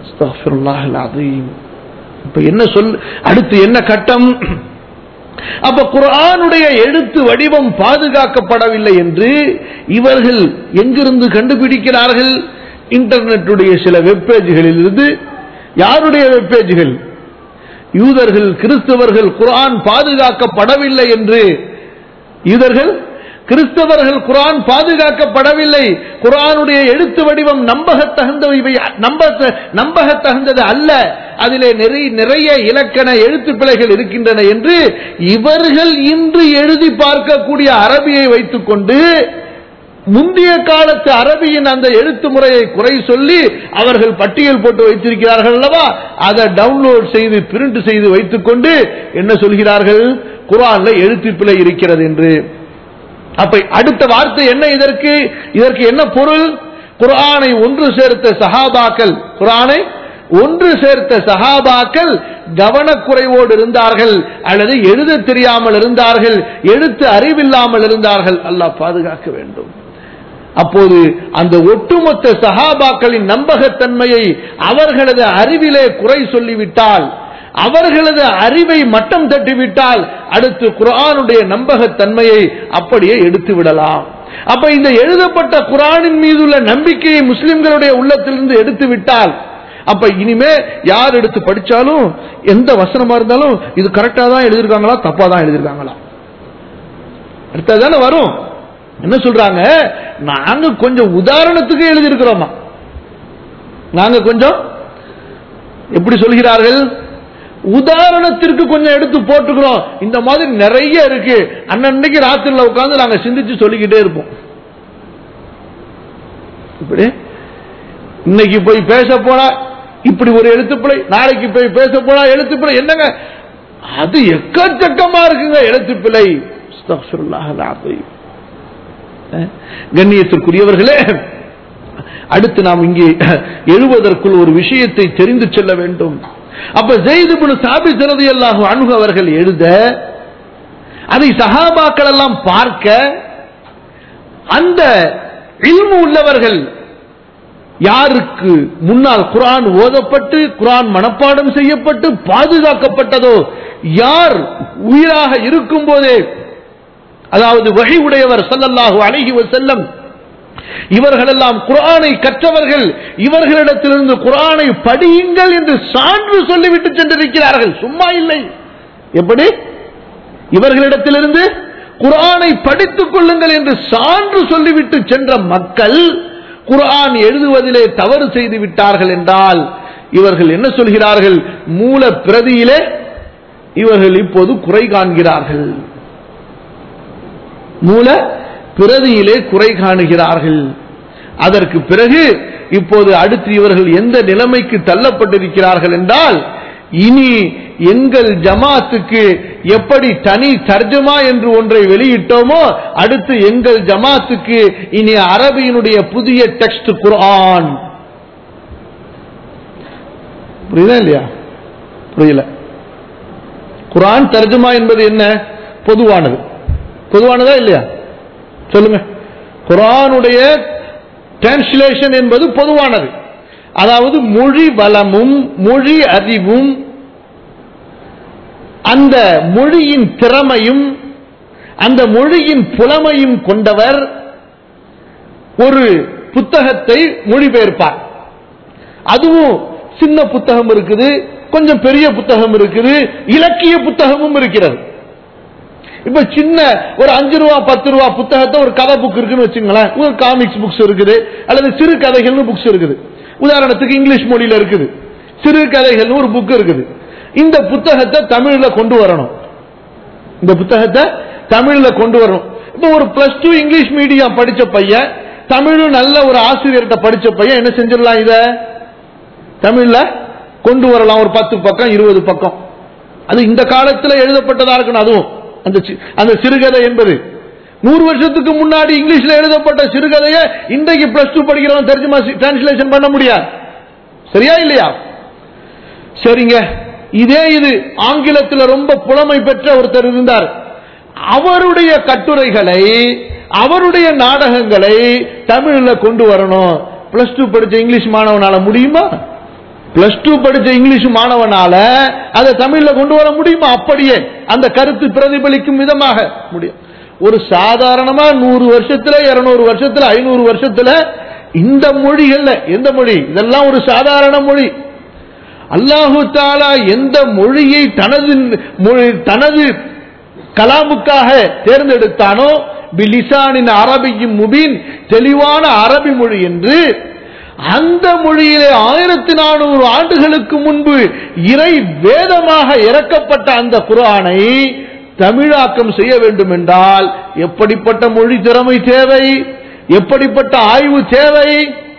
அஸ்தக்ஃபிருல்லாஹ் அலீம் இப்ப என்ன சொல் அடுத்து என்ன கட்டம் அப்ப குர்ஆனுடைய எழுத்து வடிவம் பாதுகாக்கப்படவில்லை என்று இவர்கள் எங்கிருந்து கண்டுபிடிக்கிறார்கள் இன்டர்நெட்டுடைய சில வெப்பேஜ்களில் இருந்து யாருடைய வெப்பேஜ்கள் யூதர்கள் கிறிஸ்தவர்கள் குர்ஆன் பாதுகாக்கப்படவில்லை என்று யூதர்கள் கிறிஸ்தவர்கள் குர்ஆன் பாதுகாக்கப்படவில்லை குர்ஆனுடைய எழுத்து வடிவம் நம்பகத்தகுந்தவை நம்ப நம்பகத்தகுந்தது அல்ல அதிலே நிறைய நிறைய இலக்கண எழுத்து பிழைகள் இருக்கின்றன என்று இவர்கள் இன்று எழுதி பார்க்கக்கூடிய அரபியை வைத்துக் கொண்டு முந்தைய காலத்து அரபியின் அந்த எழுத்து முறையை குறை சொல்லி அவர்கள் பட்டியல் போட்டு வைத்திருக்கிறார்கள் அல்லவா அதை டவுன்லோட் செய்து பிரிண்ட் செய்து வைத்துக் கொண்டு என்ன சொல்கிறார்கள் குரான்ல எழுத்து பிழை இருக்கிறது என்று அப்ப அடுத்த வார்த்தை என்ன இதற்கு இதற்கு என்ன பொருள் குரானை ஒன்று சேர்த்த சஹாபாக்கள் குரானை ஒன்று சேர்த்த சஹாபாக்கள் கவனக்குறைவோடு இருந்தார்கள் அல்லது எழுத தெரியாமல் இருந்தார்கள் எழுத்து அறிவில்லாமல் இருந்தார்கள் அல்லாஹ் பாதுகாக்க வேண்டும் அப்போது அந்த ஒட்டுமொத்த சஹாபாக்களின் நம்பகத்தன்மையை அவர்களது அறிவிலே குறை சொல்லிவிட்டால் அவர்களது அறிவை மட்டம் தட்டிவிட்டால் அடுத்து குரானுடைய நம்பகத்தன்மையை அப்படியே எடுத்து விடலாம் அப்ப இந்த எழுதப்பட்ட குரானின் மீதுள்ள நம்பிக்கையை முஸ்லிம்களுடைய உள்ளத்திலிருந்து எடுத்து விட்டால் அப்ப இனிமே யார் எடுத்து படிச்சாலும் எந்த வசனமா இருந்தாலும் இது கரெக்டா தான் எழுதியிருக்காங்களா தப்பா தான் எழுதியிருக்காங்களா அடுத்ததானே வரும் என்ன சொல்றாங்க நாங்க கொஞ்சம் உதாரணத்துக்கு எழுதியிருக்கிறோமா நாங்க கொஞ்சம் எப்படி சொல்கிறார்கள் உதாரணத்திற்கு கொஞ்சம் எடுத்து போட்டுக்கிறோம் இந்த மாதிரி நிறைய இருக்கு அன்னன்னைக்கு ராத்திரில உட்கார்ந்து நாங்க சிந்திச்சு சொல்லிக்கிட்டே இருப்போம் இப்படி இன்னைக்கு போய் பேச போனா இப்படி ஒரு எழுத்துப்பிழை நாளைக்கு போய் பேச போனா எழுத்துப்பிழை என்னங்க அது எக்கச்சக்கமா இருக்குங்க எழுத்துப்பிழை அஸ்தக்ஃபிருல்லாஹ் அல்-அஸீம். அஹ், கண்ணியத்திற்குரியவர்களே அடுத்து நாம் இங்கே எழுவதற்குள் ஒரு விஷயத்தை தெரிந்து செல்ல வேண்டும் அப்ப ஜெயிது பின் சாபித் ரலியல்லாஹு அன்ஹு அவர்கள் எழுத அதை சஹாபாக்கள் எல்லாம் பார்க்க அந்த இல்மு உள்ளவர்கள் யாருக்கு முன்னால் குரான் ஓதப்பட்டு குரான் மனப்பாடம் செய்யப்பட்டு பாதுகாக்கப்பட்டதோ யார் உயிராக இருக்கும் போதே அதாவது வழி உடையவர் ஸல்லல்லாஹு அலைஹி வஸல்லம் இவர்களெல்லாம் குரானை கற்றவர்கள் இவர்களிடத்திலிருந்து குரானை படியுங்கள் என்று சான்று சொல்லிவிட்டு சென்றிருக்கிறார்கள் சும்மா இல்லை எப்படி இவர்களிடத்திலிருந்து குரானை படித்துக் கொள்ளுங்கள் என்று சான்று சொல்லிவிட்டு சென்ற மக்கள் குரான் எழுதுவதிலே தவறு செய்து விட்டார்கள் என்றால் இவர்கள் என்ன சொல்கிறார்கள் மூல பிரதியிலே இவர்கள் இப்போது குறை காண்கிறார்கள் மூல பிரதியிலே குறை காணுகிறார்கள் அதற்கு பிறகு இப்போது அடுத்து இவர்கள் எந்த நிலைமைக்கு தள்ளப்பட்டிருக்கிறார்கள் என்றால் இனி எங்கள் ஜமாத்துக்கு எப்படி தனி தர்ஜமா என்று ஒன்றை வெளியிட்டோமோ அடுத்து எங்கள் ஜமாத்துக்கு இனி அரபியினுடைய புதிய டெக்ஸ்ட் குர்ஆன் புரியுதா இல்லையா புரியல குர்ஆன் தர்ஜமா என்பது என்ன பொதுவானது பொதுவானதா இல்லையா சொல்லுங்க குரானுடைய டிரான்ஸ்லேஷன் என்பது பொதுவானது அதாவது மொழி வளமும் மொழி அறிவும் அந்த மொழியின் திறமையும் அந்த மொழியின் புலமையும் கொண்டவர் ஒரு புத்தகத்தை மொழிபெயர்ப்பார் அதுவும் சின்ன புத்தகம் இருக்குது கொஞ்சம் பெரிய புத்தகம் இருக்குது இலக்கிய புத்தகமும் இருக்கிறது இப்ப சின்ன ஒரு அஞ்சு ரூபா பத்து ரூபா புத்தகத்தை ஒரு கதை புக் இருக்குன்னு வச்சுங்களேன் ஒரு காமிக்ஸ் புக்ஸ் இருக்குது அல்லது சிறு கதைகள்னு புக்ஸ் இருக்குது உதாரணத்துக்கு இங்கிலீஷ் மொழியில இருக்குது சிறு கதைகள்னு ஒரு புக் இருக்குது இந்த புத்தகத்தை தமிழ்ல கொண்டு வரணும் இந்த புத்தகத்தை தமிழ்ல கொண்டு வரணும் இப்ப ஒரு பிளஸ் டூ இங்கிலீஷ் மீடியம் படிச்ச பையன் தமிழும் நல்ல ஒரு ஆசிரியர்கிட்ட படிச்ச பையன் என்ன செஞ்சிடலாம் இத தமிழ்ல கொண்டு வரலாம் ஒரு பத்து பக்கம் இருபது பக்கம் அது இந்த காலத்துல எழுதப்பட்டதா இருக்கணும் அதுவும் அந்த சி- அந்த சிறுகதை என்பது நூறு வருஷத்துக்கு முன்னாடி இங்கிலீஷ்ல எழுதப்பட்ட சிறுகதையை இன்றைக்கு பிளஸ் டூ படிக்கிறவன் தர்ஜுமா டிரான்ஸ்லேஷன் பண்ண முடியாது சரியா இல்லையா சரிங்க இதே இது ஆங்கிலத்தில் ரொம்ப புலமை பெற்ற ஒருத்தர் இருந்தார் அவருடைய கட்டுரைகளை அவருடைய நாடகங்களை தமிழ்ல கொண்டு வரணும் பிளஸ் டூ படிச்ச இங்கிலீஷ் மாணவனால முடியுமா பிளஸ் டூ படிச்ச இங்கிலீஷ் மாணவனால அதை தமிழ்ல கொண்டு வர முடியுமா அப்படியே அந்த கருத்து பிரதிபலிக்கும் விதமாக முடியும் ஒரு சாதாரணமா நூறு வருஷத்துல இருநூறு வருஷத்துல ஐநூறு வருஷத்துல இந்த மொழிகள்ல எந்த மொழி இதெல்லாம் ஒரு சாதாரண மொழி அல்லாஹு தாலா எந்த மொழியை தனது மொழி தனது கலாமுக்காக தேர்ந்தெடுத்தானோ பிலிசானின் அரபியும் முபீன் தெளிவான அரபி மொழி என்று அந்த மொழியிலே ஆயிரத்தி நானூறு ஆண்டுகளுக்கு முன்பு இறை வேதமாக இறக்கப்பட்ட அந்த குரானை தமிழாக்கம் செய்ய வேண்டும் என்றால் எப்படிப்பட்ட மொழி திறமை தேவை எப்படிப்பட்ட ஆய்வு தேவை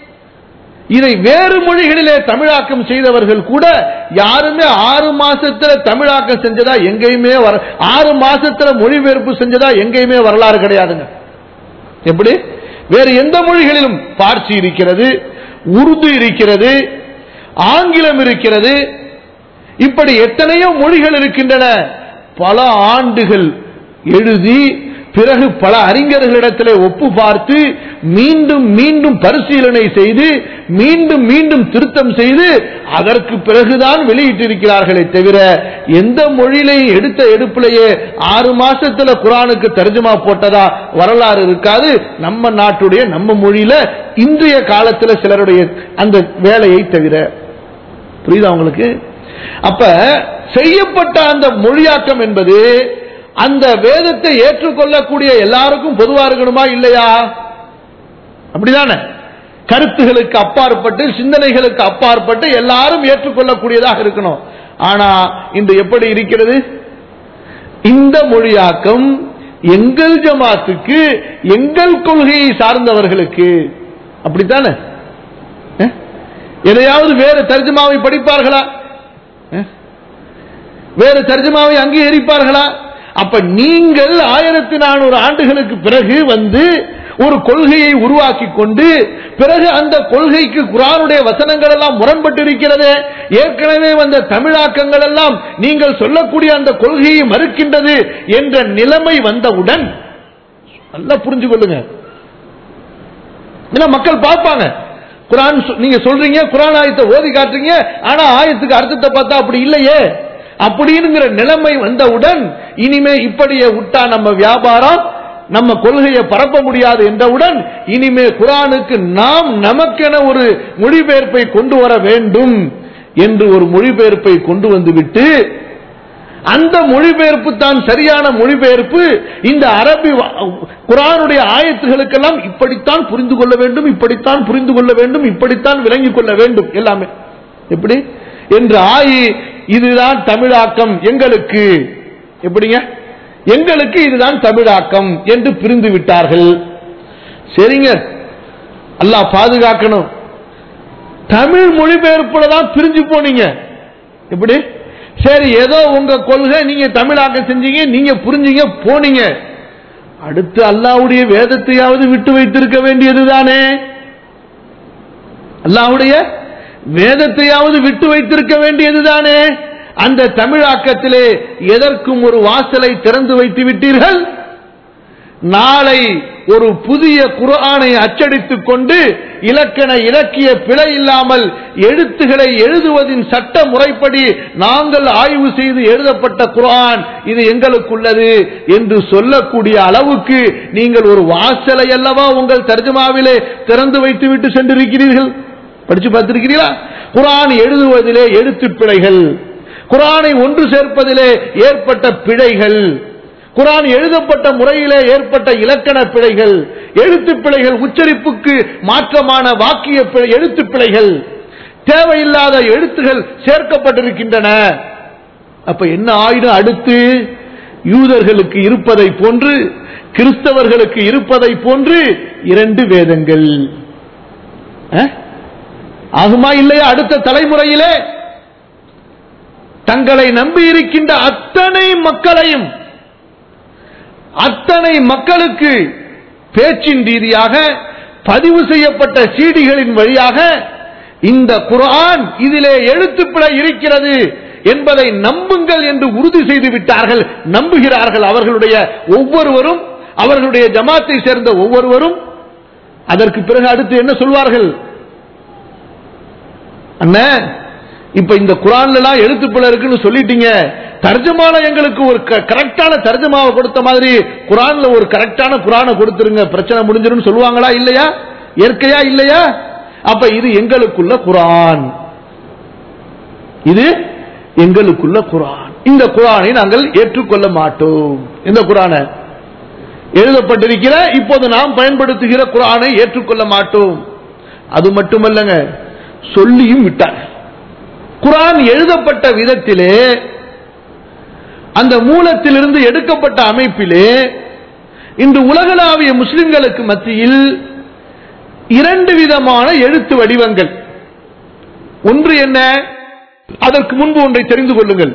இதை வேறு மொழிகளிலே தமிழாக்கம் செய்தவர்கள் கூட யாருமே ஆறு மாசத்துல தமிழாக்கம் செஞ்சதா எங்கேயுமே வர ஆறு மாசத்துல மொழிபெயர்ப்பு செஞ்சதா எங்கேயுமே வரலாறு கிடையாதுங்க எப்படி வேறு எந்த மொழிகளிலும் பார்சி இருக்கிறது உருது இருக்கிறது ஆங்கிலம் இருக்கிறது இப்படி எத்தனையோ மொழிகள் இருக்கின்றன பல ஆண்டுகள் எழுதி பிறகு பல அறிஞர்களிடத்திலே ஒப்பு பார்த்து மீண்டும் மீண்டும் பரிசீலனை செய்து மீண்டும் மீண்டும் திருத்தம் செய்து அதற்கு பிறகுதான் வெளியிட்டிருக்கிறார்களே தவிர எந்த மொழியிலையும் எடுத்த எடுப்பிலேயே ஆறு மாசத்துல குரானுக்கு தர்ஜுமா போட்டதா வரலாறு இருக்காது நம்ம நாட்டுடைய நம்ம மொழியில இன்றைய காலத்துல சிலருடைய அந்த வேலையை தவிர புரியுதா உங்களுக்கு அப்ப செய்யப்பட்ட அந்த மொழியாக்கம் என்பது அந்த வேதத்தை ஏற்றுக்கொள்ளக்கூடிய எல்லாருக்கும் பொதுவா இருக்கணுமா இல்லையா அப்படிதானே கருத்துகளுக்கு அப்பாற்பட்டு சிந்தனைகளுக்கு அப்பாற்பட்டு எல்லாரும் ஏற்றுக்கொள்ளக்கூடியதாக இருக்கணும் ஆனா இன்று எப்படி இருக்கிறது இந்த மொழியாக்கம் எங்கள் ஜமாத்துக்கு எங்கள் கொள்கையை சார்ந்தவர்களுக்கு அப்படித்தானே அஹ்? எதையாவது வேறு தர்ஜமாவை படிப்பார்களா அஹ்? வேறு தர்ஜமாவை அங்கீகரிப்பார்களா அப்ப நீங்கள் ஆயிரத்தி நானூறு ஆண்டுகளுக்கு பிறகு வந்து ஒரு கொள்கையை உருவாக்கி கொண்டு பிறகு அந்த கொள்கைக்கு குரானுடைய வசனங்கள் எல்லாம் முரண்பட்டு இருக்கிறது ஏற்கனவே வந்த தமிழாக்கங்கள் எல்லாம் நீங்கள் சொல்லக்கூடிய அந்த கொள்கையை மறுக்கின்றது என்ற நிலைமை வந்தவுடன் நல்லா புரிஞ்சு கொள்ளுங்க ஏன்னா மக்கள் பார்ப்பாங்க குரான் சொ- நீங்க சொல்றீங்க குரான் ஆயத்தை ஓதி காட்டுறீங்க ஆனா ஆயத்துக்கு அர்த்தத்தை பார்த்தா அப்படி இல்லையே அப்படிங்கிற நிலைமை வந்தவுடன் இனிமே இப்படியே விட்டா நம்ம வியாபாரம் நம்ம கொள்கையை பரப்ப முடியாது என்றவுடன் இனிமே குரானுக்கு நாம் நமக்கென ஒரு மொழிபெயர்ப்பை கொண்டு வர வேண்டும் என்று ஒரு மொழிபெயர்ப்பை கொண்டு வந்துவிட்டு அந்த மொழிபெயர்ப்பு தான் சரியான மொழிபெயர்ப்பு இந்த அரபி வ- குரானுடைய ஆயத்துகளுக்கெல்லாம் இப்படித்தான் புரிந்து கொள்ள வேண்டும் இப்படித்தான் புரிந்து கொள்ள வேண்டும் இப்படித்தான் விளங்கிக் கொள்ள வேண்டும் எல்லாமே எப்படி என்று ஆயி இதுதான் தமிழாக்கம் எங்களுக்கு எப்படிங்க எங்களுக்கு இதுதான் தமிழாக்கம் என்று பிரிந்து விட்டார்கள் சரிங்க அல்லாஹ் பாதுகாக்கணும் தமிழ் மொழிபெயர்ப்புல தான் பிரிஞ்சு போனீங்க எப்படி சரி ஏதோ உங்க கொள்கை நீங்க தமிழாக்கம் செஞ்சீங்க நீங்க புரிஞ்சீங்க போனீங்க அடுத்து அல்லாவுடைய வேதத்தையாவது விட்டு வைத்திருக்க வேண்டியதுதானே அல்லாவுடைய வேதத்தையாவது விட்டு வைத்திருக்க வேண்டியதுதானே அந்த தமிழாக்கத்திலே எதற்கும் ஒரு வாசலை திறந்து வைத்து விட்டீர்கள் நாளை ஒரு புதிய குர்ஆனை அச்சடித்துக் கொண்டு இலக்கண இலக்கிய பிழை இல்லாமல் எழுத்துக்களை எழுதுவதின் சட்ட முறைப்படி நாங்கள் ஆய்வு செய்து எழுதப்பட்ட குர்ஆன் இது எங்களுக்குள்ளது என்று சொல்லக்கூடிய அளவுக்கு நீங்கள் ஒரு வாசலை அல்லவா உங்கள் தர்ஜமாவிலே திறந்து வைத்து விட்டு சென்றிருக்கிறீர்கள் படிச்சு பார்த்திருக்கிறீர்களா குர்ஆன் எழுதுவதிலே எழுத்து பிழைகள் குர்ஆனை ஒன்று சேர்ப்பதிலே ஏற்பட்ட பிழைகள் குரான் எழுதப்பட்ட முறையிலே ஏற்பட்ட இலக்கண பிழைகள் எழுத்து பிழைகள் உச்சரிப்புக்கு மாற்றமான வாக்கிய பிழை- எழுத்து பிழைகள் தேவையில்லாத எழுத்துகள் சேர்க்கப்பட்டிருக்கின்றன அப்ப என்ன ஆயிடும் அடுத்து யூதர்களுக்கு இருப்பதை போன்று கிறிஸ்தவர்களுக்கு இருப்பதை போன்று இரண்டு வேதங்கள் அஹ்? ஆகுமா இல்லையா அடுத்த தலைமுறையிலே தங்களை நம்பி இருக்கின்ற அத்தனை மக்களையும் அத்தனை மக்களுக்கு பேச்சின் ரீதியாக பதிவு செய்யப்பட்ட சீடிகளின் வழியாக இந்த குர்ஆன் இதிலே எழுத்துப்பிழை இருக்கிறது என்பதை நம்புங்கள் என்று உறுதி செய்து விட்டார்கள் நம்புகிறார்கள் அவர்களுடைய ஒவ்வொருவரும் அவர்களுடைய ஜமாத்தை சேர்ந்த ஒவ்வொருவரும் அதற்கு பிறகு அடுத்து என்ன சொல்வார்கள் அண்ணே இப்ப இந்த குரான்ல எல்லாம் எழுத்துப்பிழை இருக்குன்னு சொல்லிட்டீங்க தர்ஜமான எங்களுக்கு ஒரு கரெக்டான தர்ஜமாவை கொடுத்த மாதிரி குரான்ல ஒரு கரெக்டான குரானை கொடுத்துருங்க பிரச்சனை முடிஞ்சிரும்னு சொல்லுவாங்களா இல்லையா இயற்கையா இல்லையா அப்ப இது எங்களுக்குள்ள குரான் இது எங்களுக்குள்ள குரான் இந்த குரானை நாங்கள் ஏற்றுக்கொள்ள மாட்டோம் இந்த குரானை எழுதப்பட்டிருக்கிற இப்போது நாம் பயன்படுத்துகிற குரானை ஏற்றுக்கொள்ள மாட்டோம் அது மட்டுமல்லங்க சொல்லியும் விட்டார் குரான் எழுதப்பட்ட விதத்திலே அந்த மூலத்திலிருந்து எடுக்கப்பட்ட அமைப்பிலே இன்று உலகளாவிய முஸ்லிம்களுக்கு மத்தியில் இரண்டு விதமான எழுத்து வடிவங்கள் ஒன்று என்ன அதற்கு முன்பு ஒன்றை தெரிந்து கொள்ளுங்கள்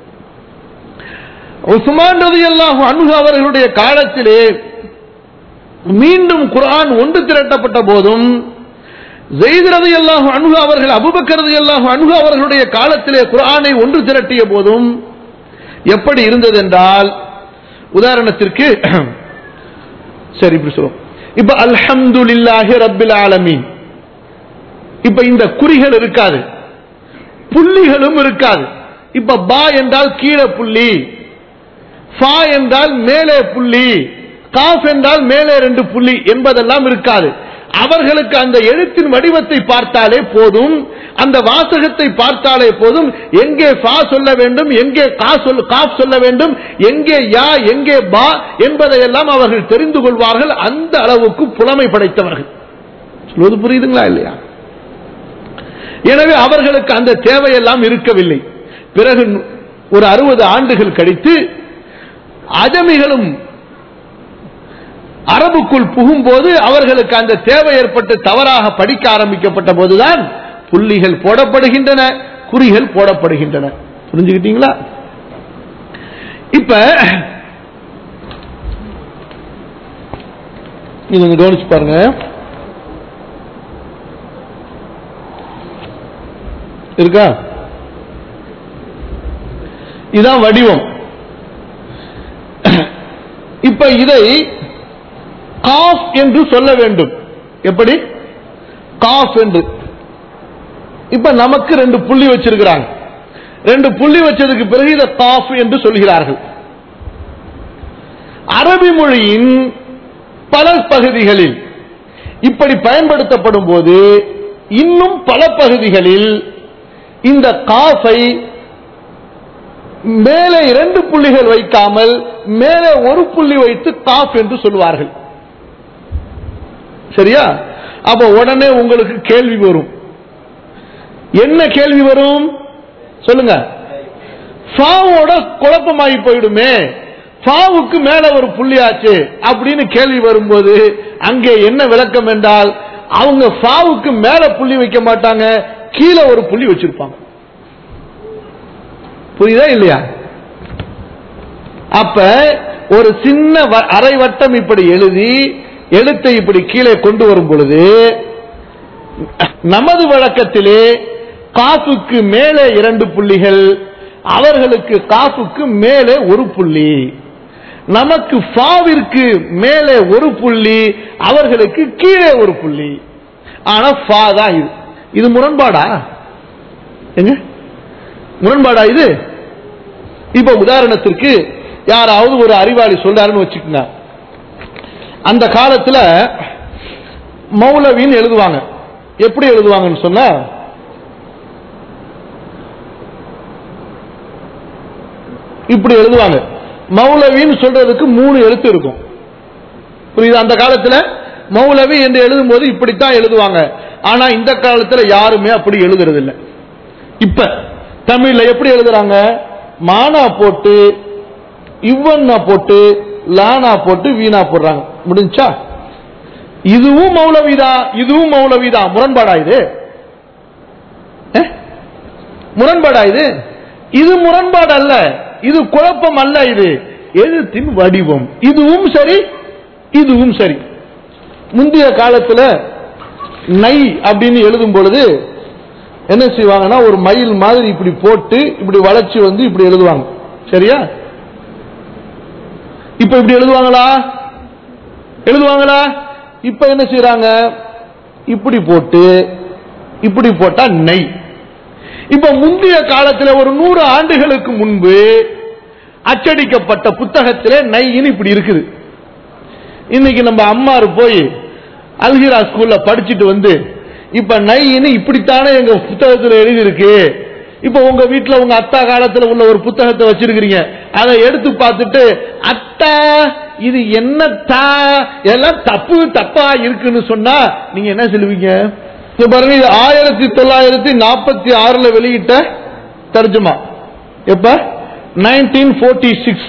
உஸ்மான் ரதியல்லாஹு அன்ஹு அவர்களுடைய காலத்திலே மீண்டும் குர்ஆன் ஒன்று திரட்டப்பட்ட போதும் ஜெயித் ரதியல்லாஹு அன்ஹு அவர்கள் அபூபக்கர் ரதியல்லாஹு அன்ஹு அவர்களுடைய காலத்திலே குர்ஆனை ஒன்று திரட்டிய போதும் எப்படி இருந்தது என்றால் உதாரணத்திற்கு சரி இப்படி சொல்லுவோம் இப்ப அல்ஹம்துலில்லாஹி ரப்பில் ஆலமீன் இப்ப இந்த குறிகள் இருக்காது புள்ளிகளும் இருக்காது இப்ப பா என்றால் கீழே புள்ளி ஃபா என்றால் மேலே புள்ளி காஃப் என்றால் மேலே ரெண்டு புள்ளி என்பதெல்லாம் இருக்காது அவர்களுக்கு அந்த எழுத்தின் வடிவத்தை பார்த்தாலே போதும் அந்த வாசகத்தை பார்த்தாலே போதும் எங்கே ஃபா சொல்ல வேண்டும் எங்கே கா சொல் காஃப் சொல்ல வேண்டும் எங்கே யா எங்கே பா என்பதையெல்லாம் அவர்கள் தெரிந்து கொள்வார்கள் அந்த அளவுக்கு புலமை படைத்தவர்கள் சொல்வது புரியுதுங்களா இல்லையா எனவே அவர்களுக்கு அந்த தேவையெல்லாம் இருக்கவில்லை பிறகு ஒரு அறுபது ஆண்டுகள் கழித்து அஜமிகளும் அரபுக்குள் புகும்போது அவர்களுக்கு அந்த தேவை ஏற்பட்டு தவறாக படிக்க ஆரம்பிக்கப்பட்ட போதுதான் புள்ளிகள் போடப்படுகின்றன குறிகள் போடப்படுகின்றன புரிஞ்சுக்கிட்டீங்களா இப்ப இது கொஞ்சம் கவனிச்சு பாருங்க இருக்கா இதான் வடிவம் இப்ப இதை காஃப் என்று சொல்ல வேண்டும் எப்படி காஃப் என்று இப்ப நமக்கு ரெண்டு புள்ளி வச்சிருக்கிறாங்க ரெண்டு புள்ளி வச்சதுக்கு பிறகு இதை காஃப் என்று சொல்கிறார்கள் அரபி மொழியின் பல பகுதிகளில் இப்படி பயன்படுத்தப்படும் போது இன்னும் பல பகுதிகளில் இந்த காஃபை மேலே இரண்டு புள்ளிகள் வைக்காமல் மேலே ஒரு புள்ளி வைத்து காஃப் என்று சொல்வார்கள் சரியா அப்ப உடனே உங்களுக்கு கேள்வி வரும் என்ன கேள்வி வரும் சொல்லுங்க ஃபாவோட குழப்பமாகி போயிடுமே ஃபாவுக்கு மேல ஒரு புள்ளியாச்சு அப்படின்னு கேள்வி வரும்போது அங்கே என்ன விளக்கம் என்றால் அவங்க ஃபாவுக்கு மேல புள்ளி வைக்க மாட்டாங்க கீழே ஒரு புள்ளி வச்சிருப்பாங்க புரியுதா இல்லையா அப்ப ஒரு சின்ன வ- அரை வட்டம் இப்படி எழுதி எழுத்தை இப்படி கீழே கொண்டு வரும் பொழுது நமது வழக்கத்திலே காப்புக்கு மேலே இரண்டு புள்ளிகள் அவர்களுக்கு காப்புக்கு மேலே ஒரு புள்ளி நமக்கு ஃபாவிற்கு மேலே ஒரு புள்ளி அவர்களுக்கு கீழே ஒரு புள்ளி ஆனா ஃபா தான் இது இது முரண்பாடா எங்க முரண்பாடா இது இப்ப உதாரணத்திற்கு யாராவது ஒரு அறிவாளி சொல்றாருன்னு வச்சுக்கோங்க அந்த காலத்துல மௌலவின்னு எழுதுவாங்க எப்படி எழுதுவாங்கன்னு சொன்னா இப்படி எழுதுவாங்க மௌலவின்னு சொல்றதுக்கு மூணு எழுத்து இருக்கும் புரியுது அந்த காலத்துல மௌலவி என்று எழுதும் போது இப்படித்தான் எழுதுவாங்க ஆனா இந்த காலத்துல யாருமே அப்படி எழுதுறது இல்ல இப்ப தமிழ்ல எப்படி எழுதுறாங்க மானா போட்டு இவ்வன்னா போட்டு லானா போட்டு வீணா போடுறாங்க முடிஞ்சா இதுவும் மௌலவிதான் இதுவும் மௌலவிதான் முரண்பாடா இது அஹ்? முரண்பாடா இது இது முரண்பாடு அல்ல இது குழப்பம் அல்ல இது எழுத்தின் வடிவம் இதுவும் சரி இதுவும் சரி முந்தைய காலத்துல நை அப்படின்னு எழுதும் பொழுது என்ன செய்வாங்கன்னா ஒரு மயில் மாதிரி இப்படி போட்டு இப்படி வளைச்சு வந்து இப்படி எழுதுவாங்க சரியா இப்ப இப்படி எழுதுவாங்களா எழுதுவாங்களா இப்ப என்ன செய்றாங்க இப்படி போட்டு இப்படி போட்டா நெய் இப்ப முந்தைய காலத்துல ஒரு நூறு ஆண்டுகளுக்கு முன்பு அச்சடிக்கப்பட்ட புத்தகத்திலே நைன்னு இப்படி இருக்குது இன்னைக்கு நம்ம அம்மாரு போய் அல்ஹிரா ஸ்கூல்ல படிச்சுட்டு வந்து இப்ப நைன்னு இப்படித்தானே எங்க புத்தகத்துல எழுதி இருக்கு இப்ப உங்க வீட்டுல உங்க அத்தா காலத்துல உள்ள ஒரு புத்தகத்தை வச்சிருக்கிறீங்க அதை எடுத்து பார்த்துட்டு அத்தா இது என்ன தா எல்லாம் தப்பு தப்பா இருக்குன்னு சொன்னா நீங்க என்ன சொல்லுவீங்க இங்க பாருங்க இது ஆயிரத்தி தொள்ளாயிரத்தி நாற்பத்தி ஆறுல வெளியிட்ட தர்ஜுமா எப்ப நைன்டீன் போர்ட்டி சிக்ஸ்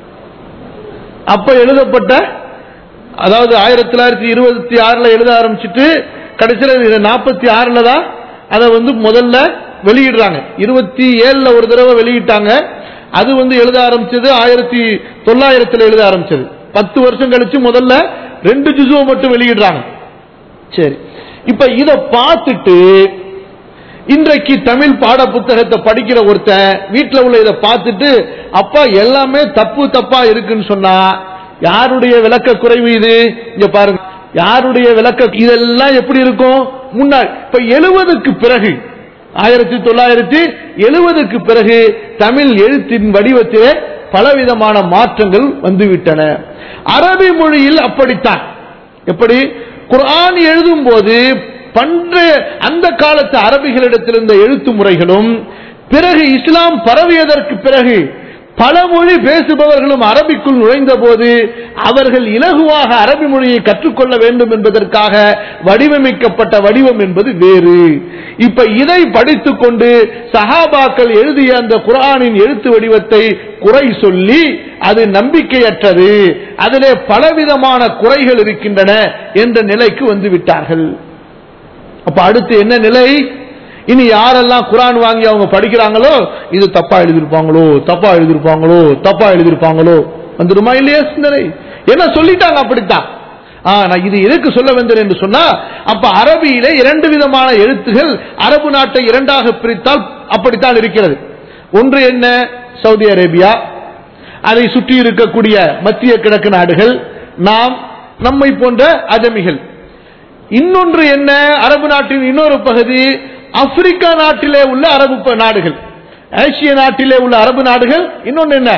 அப்ப எழுதப்பட்ட அதாவது ஆயிரத்தி தொள்ளாயிரத்தி இருபத்தி ஆறுல எழுத ஆரம்பிச்சுட்டு கடைசியில் நாற்பத்தி ஆறுல தான் அதை வந்து முதல்ல வெளியிடுறாங்க இருபத்தி ஏழுல ஒரு தடவை வெளியிட்டாங்க அது வந்து எழுத ஆரம்பிச்சது ஆயிரத்தி தொள்ளாயிரத்துல எழுத ஆரம்பிச்சது பத்து வருஷம் கழிச்சு முதல்ல ரெண்டு ஜுசுவை மட்டும் வெளியிடுறாங்க சரி இப்ப இத பார்த்துட்டு இன்றைக்கு தமிழ் பாட புத்தகத்தை படிக்கிற ஒருத்தன் வீட்டுல உள்ள இதை பார்த்துட்டு அப்பா எல்லாமே தப்பு தப்பா இருக்குன்னு சொன்னா யாருடைய விளக்க குறைவு இது இங்க பாருங்க யாருடைய விளக்க இதெல்லாம் எப்படி இருக்கும் முன்னாள் இப்ப எழுபதுக்கு பிறகு ஆயிரத்தி தொள்ளாயிரத்தி எழுபதுக்கு பிறகு தமிழ் எழுத்தின் வடிவத்திலே பலவிதமான மாற்றங்கள் வந்துவிட்டன அரபி மொழியில் அப்படித்தான் எப்படி குர்ஆன் எழுதும் போது பண்டைய அந்த காலத்து அரபிகளிடத்தில் இருந்த எழுத்து முறைகளும் பிறகு இஸ்லாம் பரவியதற்கு பிறகு பல மொழி பேசுபவர்களும் அரபிக்குள் நுழைந்த போது அவர்கள் இலகுவாக அரபி மொழியை கற்றுக்கொள்ள வேண்டும் என்பதற்காக வடிவமைக்கப்பட்ட வடிவம் என்பது வேறு இப்ப இதை படித்துக் கொண்டு சஹாபாக்கள் எழுதிய அந்த குரானின் எழுத்து வடிவத்தை குறை சொல்லி அது நம்பிக்கையற்றது அதிலே பலவிதமான குறைகள் இருக்கின்றன என்ற நிலைக்கு வந்து விட்டார்கள் அப்ப அடுத்து என்ன நிலை இனி யாரெல்லாம் குரான் வாங்கி அவங்க படிக்கிறாங்களோ இது தப்பா எழுதியிருப்பாங்களோ தப்பா எழுதியிருப்பாங்களோ தப்பா எழுதியிருப்பாங்களோ வந்துருமா இல்லையா சிந்தனை என்ன சொல்லிட்டாங்க அப்படித்தான் ஆ, நான் இது எதுக்கு சொல்ல வந்தேன் என்று சொன்னா அப்ப அரபியிலே இரண்டு விதமான எழுத்துகள் அரபு நாட்டை இரண்டாக பிரித்தால் அப்படித்தான் இருக்கிறது ஒன்று என்ன சவுதி அரேபியா அதை சுற்றி இருக்கக்கூடிய மத்திய கிழக்கு நாடுகள் நாம் நம்மை போன்ற அஜமிகள் இன்னொன்று என்ன அரபு நாட்டின் இன்னொரு பகுதி ஆப்பிரிக்கா நாட்டிலே உள்ள அரபு ப- நாடுகள் ஆசிய நாட்டிலே உள்ள அரபு நாடுகள் இன்னொன்று என்ன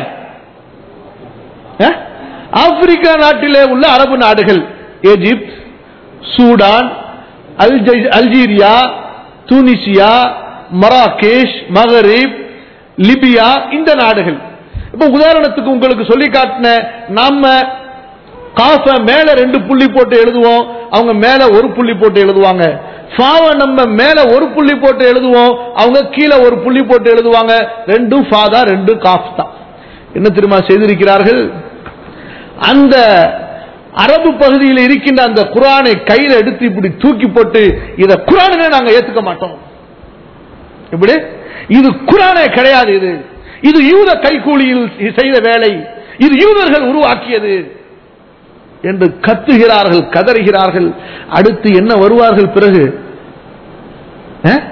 அஹ்? ஆப்பிரிக்கா நாட்டிலே உள்ள அரபு நாடுகள் எகிப்த் சூடான் அல்ஜை- Algeria Tunisia Marrakesh Maghreb Libya இந்த நாடுகள் இப்ப உதாரணத்துக்கு உங்களுக்கு சொல்லி காட்டின நாம காஃப மேல ரெண்டு புள்ளி போட்டு எழுதுவோம் அவங்க மேல ஒரு புள்ளி போட்டு எழுதுவாங்க ஃபாவ நம்ம மேல ஒரு புள்ளி போட்டு எழுதுவோம் அவங்க கீழே ஒரு புள்ளி போட்டு எழுதுவாங்க ரெண்டும் ஃபா தான் ரெண்டும் காஃப் தான் என்ன தெரியுமா செய்திருக்கிறார்கள் அந்த அரபு பகுதியில் இருக்கின்ற அந்த குரானை கையில எடுத்து இப்படி தூக்கி போட்டு இத குரானே நாங்க ஏத்துக்க மாட்டோம் இப்படி இது குரானே கிடையாது இது இது யூத கைகூலியில் செய்த வேலை இது யூதர்கள் உருவாக்கியது என்று கத்துகிறார்கள் கதறுகிறார்கள் அடுத்து என்ன வருவார்கள் பிறகு அஹ்?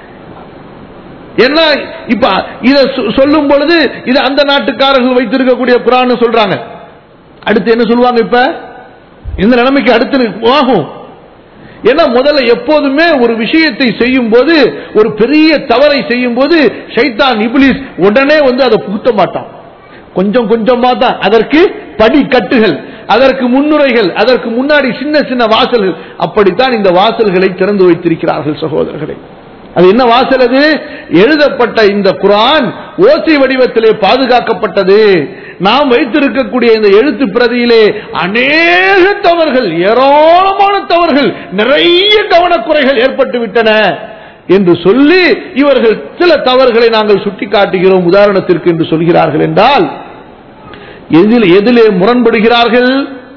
என்ன இப்ப இத சொ- சொல்லும் பொழுது இது அந்த நாட்டுக்காரர்கள் வைத்திருக்கக்கூடிய குரான் சொல்றாங்க அடுத்து என்ன சொல்லுவாங்க இப்ப இந்த நிலைமைக்கு அடுத்து ஆகும் ஏன்னா முதல்ல எப்போதுமே ஒரு விஷயத்தை செய்யும் போது ஒரு பெரிய தவறை செய்யும் போது ஷைத்தான் இப்லீஸ் உடனே வந்து அதை புகுத்த மாட்டான் கொஞ்சம் கொஞ்சமா தான் அதற்கு படிக்கட்டுகள் அதற்கு முன்னுரைகள் அதற்கு முன்னாடி சின்ன சின்ன வாசல்கள் அப்படித்தான் இந்த வாசல்களை திறந்து வைத்திருக்கிறார்கள் சகோதரர்களே அது என்ன வாசல் அது எழுதப்பட்ட இந்த குரான் ஓசை வடிவத்திலே பாதுகாக்கப்பட்டது நாம் வைத்திருக்கக்கூடிய இந்த எழுத்து பிரதியிலே அநேக தவறுகள் ஏராளமான தவறுகள் நிறைய கவனக்குறைகள் ஏற்பட்டு விட்டன என்று சொல்லி இவர்கள் சில தவறுகளை நாங்கள் சுட்டிக்காட்டுகிறோம் உதாரணத்திற்கு என்று சொல்கிறார்கள் என்றால் எதில் எதிலே முரண்படுகிறார்கள்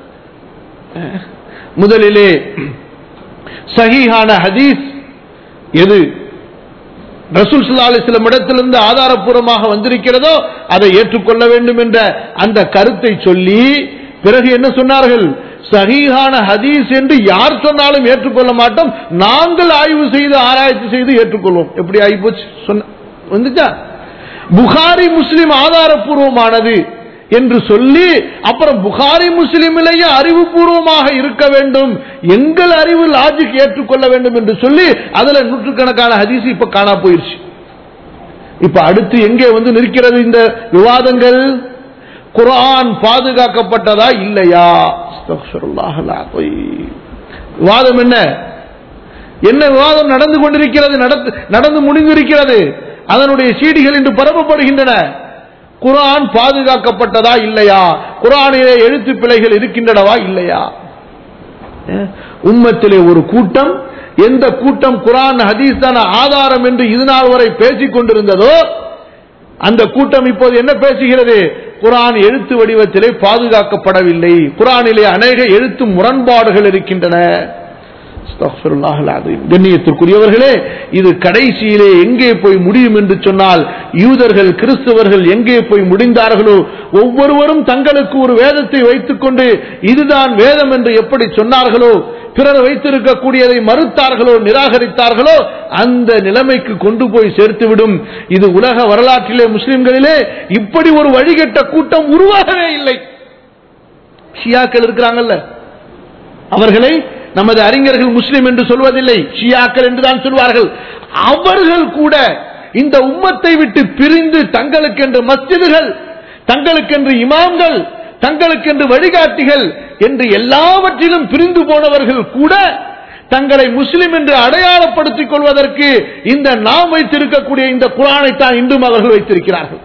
முதலிலே சஹீஹான ஹதீஸ் எது ரசூல் ஸல்லல்லாஹு அலைஹி வஸல்லம் இடத்திலிருந்து ஆதாரப்பூர்வமாக வந்திருக்கிறதோ அதை ஏற்றுக்கொள்ள வேண்டும் என்ற அந்த கருத்தை சொல்லி பிறகு என்ன சொன்னார்கள் சஹீஹான ஹதீஸ் என்று யார் சொன்னாலும் ஏற்றுக்கொள்ள மாட்டோம் நாங்கள் ஆய்வு செய்து ஆராய்ச்சி செய்து ஏற்றுக்கொள்வோம் எப்படி ஆகிப்போச்சு சொன்ன வந்துச்சா புகாரி முஸ்லிம் ஆதாரப்பூர்வமானது என்று சொல்லி அப்புறம் புகாரி முஸ்லிமிலேயே அறிவுபூர்வமாக இருக்க வேண்டும் எங்கள் அறிவு லாஜிக் ஏற்றுக்கொள்ள வேண்டும் என்று சொல்லி அதுல நூற்றுக்கணக்கான ஹதீஸ் இப்ப காணா போயிருச்சு இப்ப அடுத்து எங்கே வந்து நிற்கிறது இந்த விவாதங்கள் குர்ஆன் பாதுகாக்கப்பட்டதா இல்லையா அஸ்தக்ஃபிருல்லாஹ் அல்-அஸீம். விவாதம் என்ன என்ன விவாதம் நடந்து கொண்டிருக்கிறது நடந்து- நடந்து முடிந்திருக்கிறது அதனுடைய சீடிகள் இன்று பரப்பப்படுகின்றன குர்ஆன் பாதுகாக்கப்பட்டதா இல்லையா குர்ஆனிலே எழுத்து பிழைகள் இருக்கின்றனவா இல்லையா அஹ், உம்மத்திலே ஒரு கூட்டம் எந்த கூட்டம் குர்ஆன் ஹதீஸ் தான ஆதாரம் என்று இது நாள் வரை பேசிக் கொண்டிருந்ததோ அந்த கூட்டம் இப்போது என்ன பேசுகிறது குர்ஆன் எழுத்து வடிவத்திலே பாதுகாக்கப்படவில்லை குர்ஆனிலே அநேக எழுத்து முரண்பாடுகள் இருக்கின்றன அஸ்தக்ஃபிருல்லாஹ் அல்-அஸீம். கண்ணியத்திற்குரியவர்களே இது கடைசியிலே எங்கே போய் முடியும் என்று சொன்னால் யூதர்கள் கிறிஸ்தவர்கள் எங்கே போய் முடிந்தார்களோ ஒவ்வொருவரும் தங்களுக்கு ஒரு வேதத்தை வைத்துக்கொண்டு இதுதான் வேதம் என்று எப்படி சொன்னார்களோ பிறர் வைத்திருக்கக்கூடியதை மறுத்தார்களோ நிராகரித்தார்களோ அந்த நிலைமைக்கு கொண்டு போய் சேர்த்துவிடும் இது உலக வரலாற்றிலே முஸ்லிம்களிலே இப்படி ஒரு வழிகட்ட கூட்டம் உருவாகவே இல்லை ஷியாக்கள் இருக்கிறாங்கல்ல அவர்களை நமது அறிஞர்கள் முஸ்லிம் என்று சொல்வதில்லை ஷியாக்கள் என்றுதான் சொல்வார்கள் அவர்கள் கூட இந்த உம்மத்தை விட்டு பிரிந்து தங்களுக்கென்று மஸ்ஜிதுகள் தங்களுக்கென்று இமாம்கள் தங்களுக்கென்று வழிகாட்டிகள் என்று எல்லாவற்றிலும் பிரிந்து போனவர்கள் கூட தங்களை முஸ்லிம் என்று அடையாளப்படுத்திக் கொள்வதற்கு இந்த நாம் வைத்திருக்கக்கூடிய இந்த குரானைத்தான் இன்றும் அவர்கள் வைத்திருக்கிறார்கள்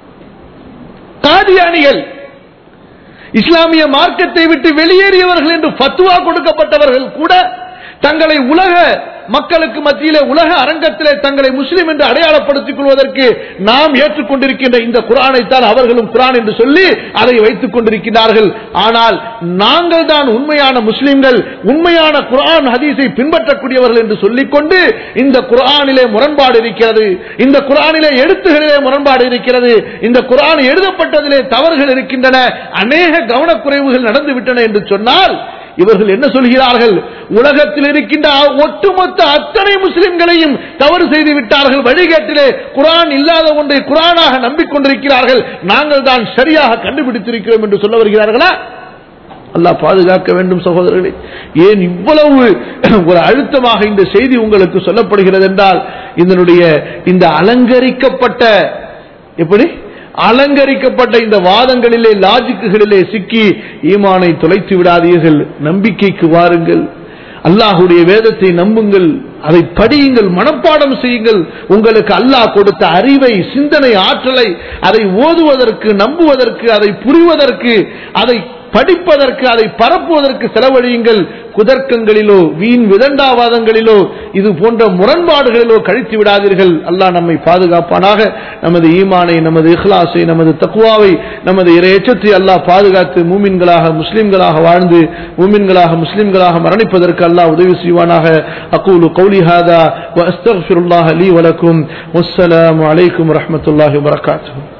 காதியானிகள் இஸ்லாமிய மார்க்கத்தை விட்டு வெளியேறியவர்கள் என்று ஃபத்வா கொடுக்கப்பட்டவர்கள் கூட தங்களை உலக மக்களுக்கு மத்தியிலே உலக அரங்கத்திலே தங்களை முஸ்லிம் என்று அடையாளப்படுத்திக் கொள்வதற்கு நாம் ஏற்றுக்கொண்டிருக்கின்ற இந்த குரானைத்தான் அவர்களும் குரான் என்று சொல்லி அதை வைத்துக் கொண்டிருக்கிறார்கள் ஆனால் நாங்கள் தான் உண்மையான முஸ்லிம்கள் உண்மையான குரான் ஹதீஸை பின்பற்றக்கூடியவர்கள் என்று சொல்லிக்கொண்டு இந்த குரானிலே முரண்பாடு இருக்கிறது இந்த குரானிலே எழுத்துகளிலே முரண்பாடு இருக்கிறது இந்த குரான் எழுதப்பட்டதிலே தவறுகள் இருக்கின்றன அநேக கவனக்குறைவுகள் நடந்துவிட்டன என்று சொன்னால் இவர்கள் என்ன சொல்கிறார்கள் உலகத்தில் இருக்கின்ற ஒட்டுமொத்த அத்தனை முஸ்லிம்களையும் தவறு செய்து விட்டார்கள் வழிகாட்டிலே குரான் இல்லாத ஒன்றை குரானாக நம்பிக்கொண்டிருக்கிறார்கள் நாங்கள் தான் சரியாக கண்டுபிடித்திருக்கிறோம் என்று சொல்ல வருகிறார்களா அல்லாஹ் பாதுகாக்க வேண்டும் சகோதரர்களே ஏன் இவ்வளவு ஒரு அழுத்தமாக இந்த செய்தி உங்களுக்கு சொல்லப்படுகிறது என்றால் இதனுடைய இந்த அலங்கரிக்கப்பட்ட எப்படி அலங்கரிக்கப்பட்ட இந்த வாதங்களிலே லாஜிக்குகளிலே சிக்கி ஈமானை தொலைத்து விடாதீர்கள் நம்பிக்கைக்கு வாருங்கள் அல்லாஹுடைய வேதத்தை நம்புங்கள் அதை படியுங்கள் மனப்பாடம் செய்யுங்கள் உங்களுக்கு அல்லாஹ் கொடுத்த அறிவை சிந்தனை ஆற்றலை அதை ஓதுவதற்கு நம்புவதற்கு அதை புரிவதற்கு அதை படிப்பதற்கு அதை பரப்புவதற்கு செலவழியுங்கள் குதர்க்கங்களிலோ வீண் விதண்டாவாதங்களிலோ இது போன்ற முரண்பாடுகளிலோ கழித்து விடாதீர்கள் அல்லாஹ் நம்மை பாதுகாப்பானாக நமது ஈமானை நமது இஹ்லாஸை நமது தக்குவாவை நமது இரையச்சத்தை அல்லாஹ் பாதுகாத்து மூமின்களாக முஸ்லிம்களாக வாழ்ந்து மூமின்களாக முஸ்லிம்களாக மரணிப்பதற்கு அல்லாஹ் உதவி செய்வானாக அகூலு கௌலி ஹாதா வ அஸ்தக்ஃபிருல்லாஹ் லீ வலக்கும் வஸ்ஸலாமு அலைக்கும் வரஹ்மத்துல்லாஹி வபரகாத்துஹு